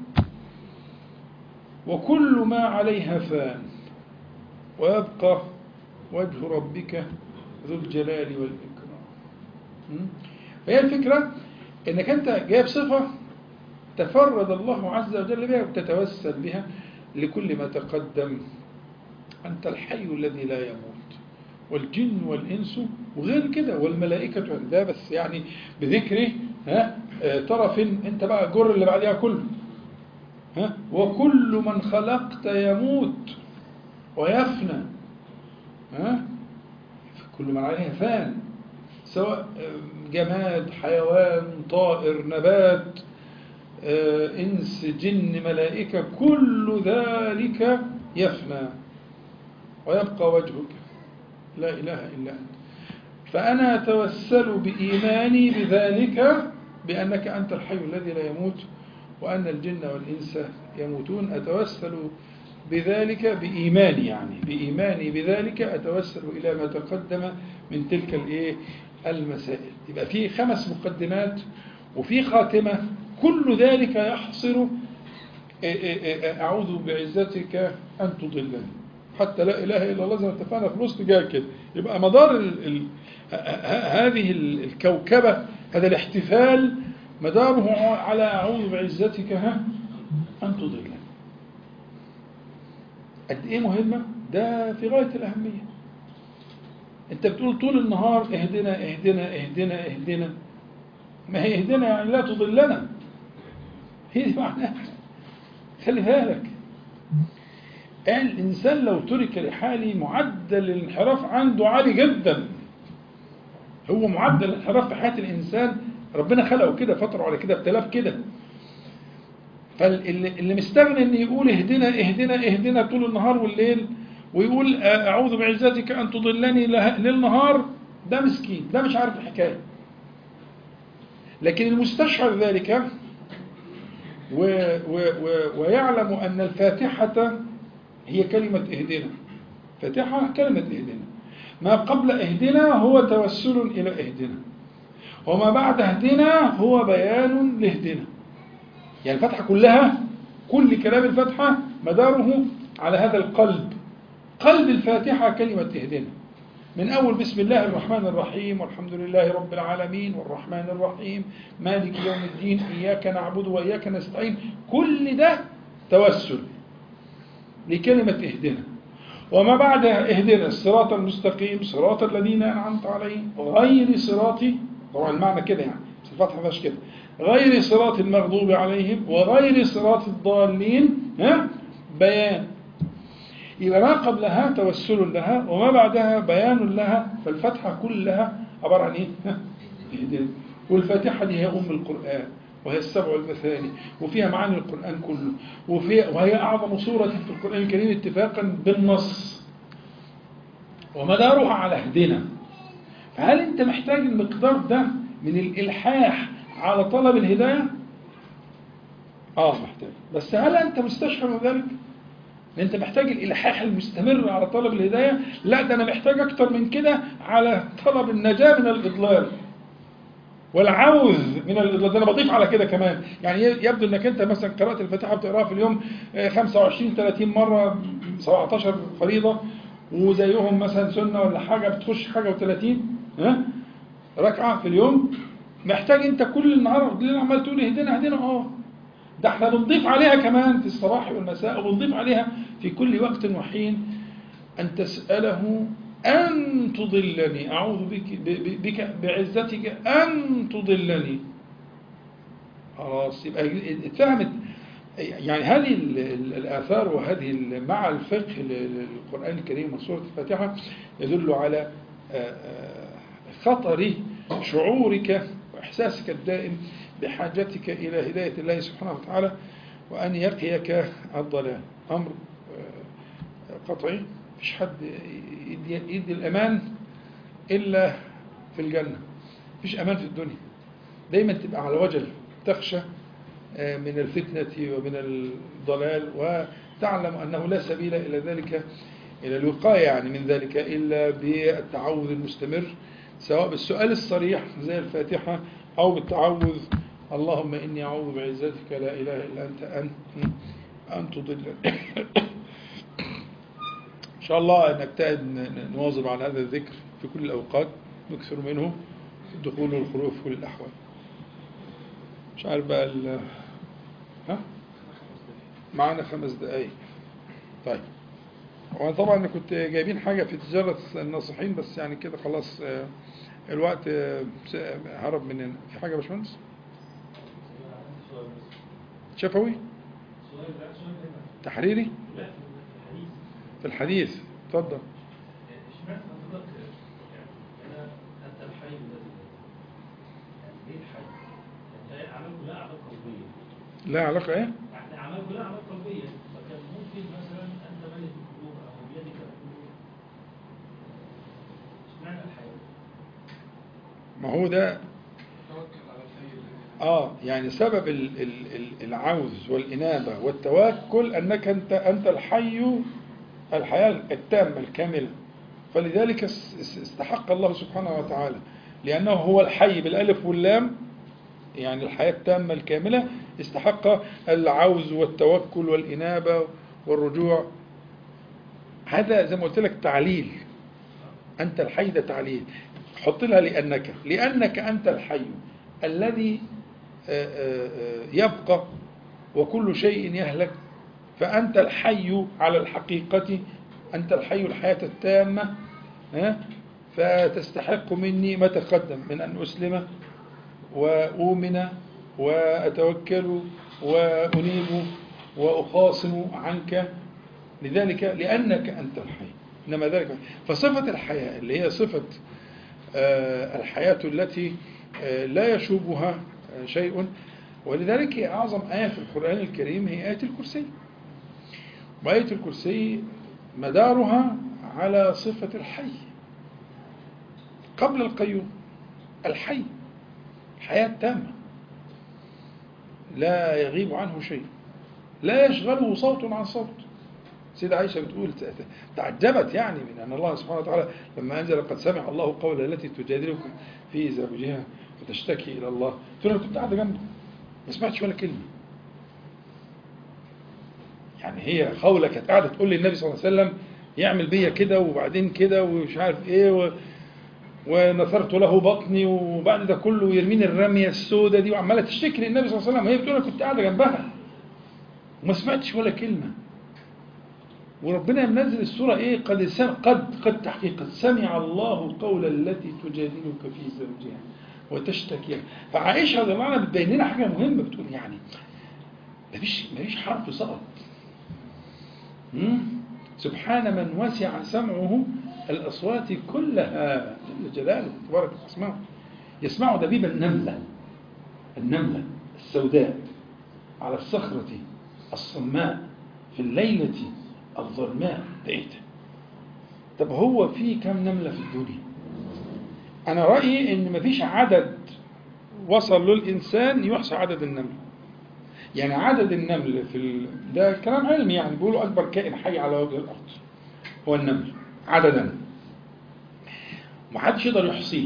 وكل ما عليها فان ويبقى وجه ربك ذو الجلال والإكرام م? فهي الفكرة انك انت جايب صفة تفرد الله عز وجل بها وتتوسل بها لكل ما تقدم أنت الحي الذي لا يموت والجن والإنس وغير كده والملائكة ده بس يعني بذكره ها آه، طرف انت بقى الجر اللي بعدها كله ها وكل من خلقت يموت ويفنى ها كل من عليها فان سواء جماد حيوان طائر نبات آه، إنس جن ملائكة كل ذلك يفنى ويبقى وجهك لا إله إلا أنت فأنا أتوسل بإيماني بذلك بأنك أنت الحي الذي لا يموت وأن الجن والإنس يموتون أتوسل بذلك بإيماني يعني بإيماني بذلك أتوسل إلى ما تقدم من تلك الإيه المسائل يبقى في خمس مقدمات وفي خاتمة كل ذلك يحصر أعوذ بعزتك أن تضلني حتى لا إله إلا الله زي ما اتفقنا في الوسط جاء كده يبقى مدار ال ال هذه الكوكبة هذا الاحتفال مداره على أعوذ بعزتك ها أن تضلني قد ايه مهمة ده في غاية الأهمية انت بتقول طول النهار اهدنا اهدنا اهدنا اهدنا ما هي اهدنا يعني لا تضلنا هي دي معناها خلي بالك الإنسان لو ترك لحاله معدل الانحراف عنده عالي جدا هو معدل الانحراف في حياة الإنسان ربنا خلقه كده فتره على كده ابتلاه كده فاللي اللي مستغني ان يقول اهدنا اهدنا اهدنا طول النهار والليل ويقول اعوذ بعزتك ان تضلني له- للنهار ده مسكين ده مش عارف الحكايه لكن المستشعر ذلك و و و ويعلم ان الفاتحه هي كلمه اهدنا فاتحه كلمه اهدنا ما قبل اهدنا هو توسل الى اهدنا وما بعد اهدنا هو بيان لاهدنا يعني الفتحة كلها كل كلام الفتحة مداره على هذا القلب قلب الفاتحة كلمة اهدنا من أول بسم الله الرحمن الرحيم والحمد لله رب العالمين والرحمن الرحيم مالك يوم الدين إياك نعبد وإياك نستعين كل ده توسل لكلمة اهدنا وما بعد اهدنا الصراط المستقيم صراط الذين أنعمت عليهم غير صراطي طبعا المعنى كده يعني بس الفتحة مش كده غير صراط المغضوب عليهم وغير صراط الضالين ها بيان يبقى ما قبلها توسل لها وما بعدها بيان لها فالفتحة كلها عبارة عن ايه؟ ها؟ اهدنا والفاتحة دي هي أم القرآن وهي السبع المثاني وفيها معاني القرآن كله وفي وهي أعظم سورة في القرآن الكريم اتفاقا بالنص ومدارها على اهدنا فهل أنت محتاج المقدار ده من الإلحاح على طلب الهداية؟ آه محتاج بس هل أنت مستشعر من ذلك؟ ان انت محتاج الالحاح المستمر على طلب الهدايه لا ده انا محتاج اكتر من كده على طلب النجاه من الاضلال والعوذ من الاضلال ده انا بضيف على كده كمان يعني يبدو انك انت مثلا قرات الفاتحه بتقراها في اليوم آه، 25 30 مره 17 فريضه وزيهم مثلا سنه ولا حاجه بتخش حاجه و30 ها ركعه في اليوم محتاج انت كل النهار والليل عمال تقول اهدنا اهدنا اه ده احنا بنضيف عليها كمان في الصباح والمساء وبنضيف عليها في كل وقت وحين أن تسأله أن تضلني أعوذ بك, ب- بك بعزتك أن تضلني خلاص يبقى اتفهمت يعني هذه ال- ال- الآثار وهذه ال- مع الفقه ل- للقرآن الكريم وسورة الفاتحة يدل على آه، آه، خطر شعورك وإحساسك الدائم بحاجتك إلى هداية الله سبحانه وتعالى وأن يقيك الضلال أمر آه، قطعي مفيش حد يدي, يدي الأمان إلا في الجنة مفيش أمان في الدنيا دايما تبقى على وجل تخشى آه، من الفتنة ومن الضلال وتعلم أنه لا سبيل إلى ذلك إلى الوقاية يعني من ذلك إلا بالتعوذ المستمر سواء بالسؤال الصريح زي الفاتحة أو بالتعوذ اللهم إني أعوذ بعزتك لا إله إلا أنت أن أن تضلني إن شاء الله نجتهد ن- نواظب على هذا الذكر في كل الأوقات نكثر منه في الدخول والخروج في كل الأحوال مش عارف بقى ال ها معانا خمس دقايق طيب وانا طبعا كنت جايبين حاجة في تجارة الناصحين بس يعني كده خلاص آه، الوقت آه، س- هرب مننا في حاجة يا باشمهندس شفوي تحريري في الحديث اتفضل اشمعنى حضرتك يعني انا انت الحي الذي يعني ايه الحي؟ يعني هي اعمال كلها اعمال قلبيه لا علاقة ايه يعني اعمال كلها اعمال قلبيه فكان ممكن مثلا انت ملك القلوب او بيدك القلوب اشمعنى الحي؟ ما هو ده توكل على الحي الذي اه يعني سبب ال- ال- ال- العوز والإنابة والتوكل أنك أنت أنت الحي الحياة التامة الكاملة فلذلك اس- اس- استحق الله سبحانه وتعالى لأنه هو الحي بالألف واللام يعني الحياة التامة الكاملة استحق العوز والتوكل والإنابة والرجوع هذا زي ما قلت لك تعليل أنت الحي ده تعليل حط لها لأنك لأنك أنت الحي الذي آه، آه، آه، يبقى وكل شيء يهلك فأنت الحي على الحقيقة أنت الحي الحياة التامة ها؟ فتستحق مني ما تقدم من أن أسلم وأؤمن وأتوكل وأنيب وأخاصم عنك لذلك لأنك أنت الحي إنما ذلك فصفة الحياة اللي هي صفة آه، الحياة التي آه، لا يشوبها آه، شيء ولذلك هي أعظم آية في القرآن الكريم هي آية الكرسي وآية الكرسي مدارها على صفة الحي قبل القيوم الحي حياة تامة لا يغيب عنه شيء لا يشغله صوت عن صوت سيدة عائشة بتقول تعجبت يعني من أن الله سبحانه وتعالى لما أنزل قد سمع الله قول التي تجادلكم في زوجها وتشتكي إلى الله تقول أنا كنت قاعدة جنبه ما سمعتش ولا كلمة يعني هي خولة كانت قاعدة تقول للنبي صلى الله عليه وسلم يعمل بيا كده وبعدين كده ومش عارف ايه و... ونثرت له بطني وبعد ده كله يرميني الرمية السوداء دي وعمالة تشتكي للنبي صلى الله عليه وسلم وهي بتقول أنا كنت قاعدة جنبها وما سمعتش ولا كلمة وربنا منزل السورة إيه قد سم قد قد تحقيق قد سمع الله قول التي تجادلك في زوجها وتشتكي فعائشة رضي الله عنها بتبين لنا حاجة مهمة بتقول يعني مفيش مفيش حرف سقط مم؟ سبحان من وسع سمعه الأصوات كلها جل جلاله تبارك اسمعه يسمع دبيب النملة النملة السوداء على الصخرة الصماء في الليلة الظلماء ده ايه ده؟ طب هو في كم نملة في الدنيا؟ أنا رأيي إن مفيش عدد وصل له الإنسان يحصى عدد النمل. يعني عدد النمل في ال... ده كلام علمي يعني بيقولوا أكبر كائن حي على وجه الأرض هو النمل عددا. محدش يقدر يحصيه.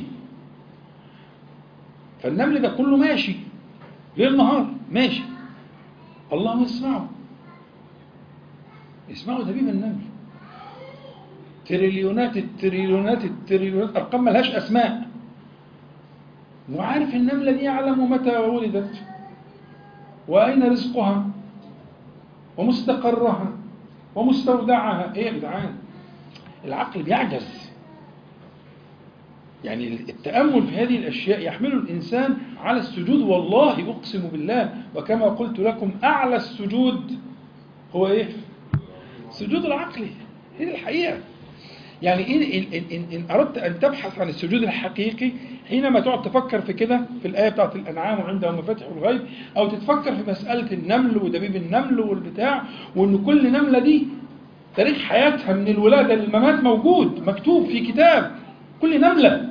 فالنمل ده كله ماشي ليل نهار ماشي. الله يسمعه. يسمعوا دبيب النمل. تريليونات التريليونات التريليونات ارقام ملهاش اسماء وعارف النمله دي يعلم متى ولدت واين رزقها ومستقرها ومستودعها ايه يا جدعان العقل بيعجز يعني التامل في هذه الاشياء يحمل الانسان على السجود والله اقسم بالله وكما قلت لكم اعلى السجود هو ايه السجود العقلي هي الحقيقه يعني إن, إن, إن, إن أردت أن تبحث عن السجود الحقيقي حينما تقعد تفكر في كده في الآية بتاعت الأنعام وعنده مفاتح الغيب أو تتفكر في مسألة النمل ودبيب النمل والبتاع وإن كل نملة دي تاريخ حياتها من الولادة للممات موجود مكتوب في كتاب كل نملة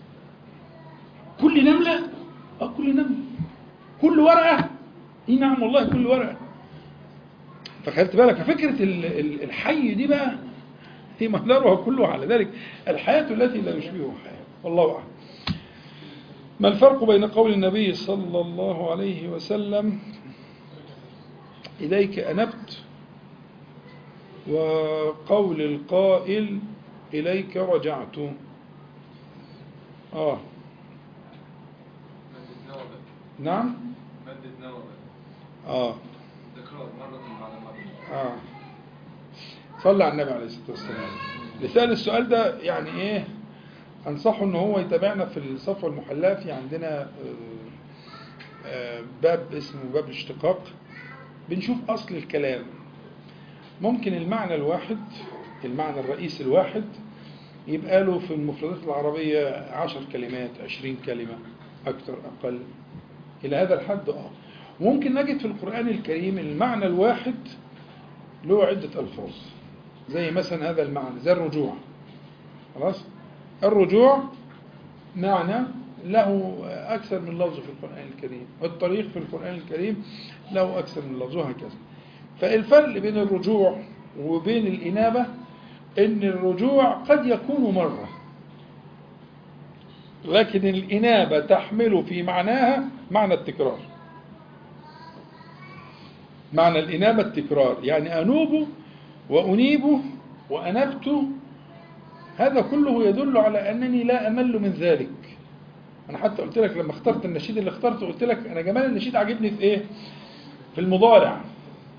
كل نملة أه كل نملة كل ورقة إي نعم والله كل ورقة فخدت بالك ففكرة الحي دي بقى هي مدارها كله على ذلك الحياة التي لا يشبهها حياة والله أعلم ما الفرق بين قول النبي صلى الله عليه وسلم إليك أنبت وقول القائل إليك رجعت آه نعم مادة نوى آه تكرار مرة بعد مرة آه صلى على النبي عليه الصلاة والسلام لسأل السؤال ده يعني ايه انصحه ان هو يتابعنا في الصفوة المحلاة في عندنا آه، آه، باب اسمه باب الاشتقاق بنشوف اصل الكلام ممكن المعنى الواحد المعنى الرئيسي الواحد يبقى له في المفردات العربية عشر كلمات عشرين كلمة أكثر أقل إلى هذا الحد آه ممكن نجد في القرآن الكريم المعنى الواحد له عدة ألفاظ زي مثلا هذا المعنى زي الرجوع خلاص الرجوع معنى له أكثر من لفظ في القرآن الكريم والطريق في القرآن الكريم له أكثر من لفظ وهكذا فالفرق بين الرجوع وبين الإنابة إن الرجوع قد يكون مرة لكن الإنابة تحمل في معناها معنى التكرار معنى الإنابة التكرار يعني أنوب وأنيب وأنبت هذا كله يدل على أنني لا أمل من ذلك أنا حتى قلت لك لما اخترت النشيد اللي اخترته قلت لك أنا جمال النشيد عجبني في إيه؟ في المضارع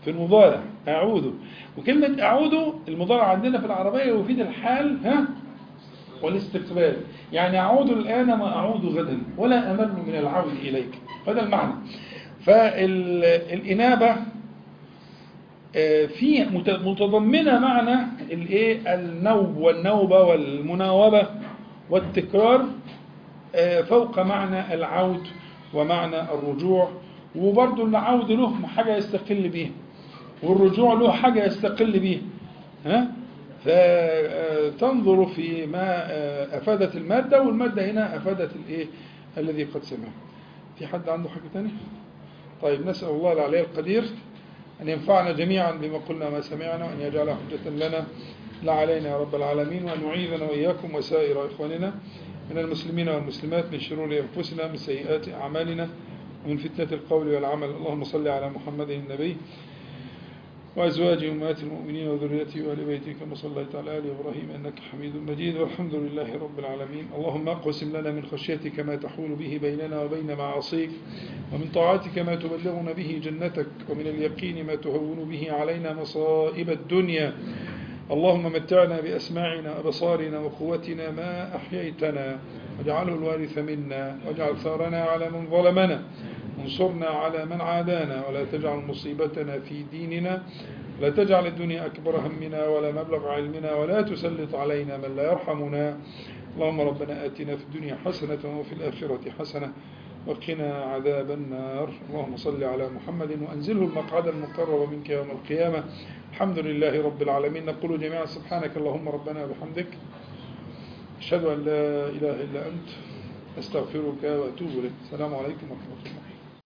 في المضارع أعود وكلمة أعود المضارع عندنا في العربية يفيد الحال ها والاستقبال يعني أعود الآن ما أعود غدا ولا أمل من العود إليك هذا المعنى فالإنابة آه، في مت- متضمنة معنى الايه النوب والنوبة والمناوبة والتكرار آه، فوق معنى العود ومعنى الرجوع وبرضه العود له حاجة يستقل بيها والرجوع له حاجة يستقل بيها ها فتنظر في ما آه، أفادت المادة والمادة هنا أفادت الإيه الذي قد سمع في حد عنده حاجة تانية طيب نسأل الله العلي القدير أن ينفعنا جميعا بما قلنا ما سمعنا وأن يجعل حجة لنا لا علينا يا رب العالمين وأن يعيذنا وإياكم وسائر إخواننا من المسلمين والمسلمات من شرور أنفسنا من سيئات أعمالنا ومن فتنة القول والعمل اللهم صل على محمد النبي وأزواجه أمهات المؤمنين وذريته وآل بيته كما صليت على آل إبراهيم إنك حميد مجيد والحمد لله رب العالمين اللهم اقسم لنا من خشيتك ما تحول به بيننا وبين معاصيك ومن طاعتك ما تبلغنا به جنتك ومن اليقين ما تهون به علينا مصائب الدنيا اللهم متعنا بأسماعنا وأبصارنا وقوتنا ما أحييتنا واجعله الوارث منا واجعل ثارنا على من ظلمنا وانصرنا على من عادانا ولا تجعل مصيبتنا في ديننا لا تجعل الدنيا أكبر همنا ولا مبلغ علمنا ولا تسلط علينا من لا يرحمنا اللهم ربنا آتنا في الدنيا حسنة وفي الآخرة حسنة وقنا عذاب النار اللهم صل على محمد وأنزله المقعد المقرب منك يوم القيامة الحمد لله رب العالمين نقول جميعا سبحانك اللهم ربنا وبحمدك أشهد أن لا إله إلا أنت أستغفرك وأتوب إليك السلام عليكم ورحمة الله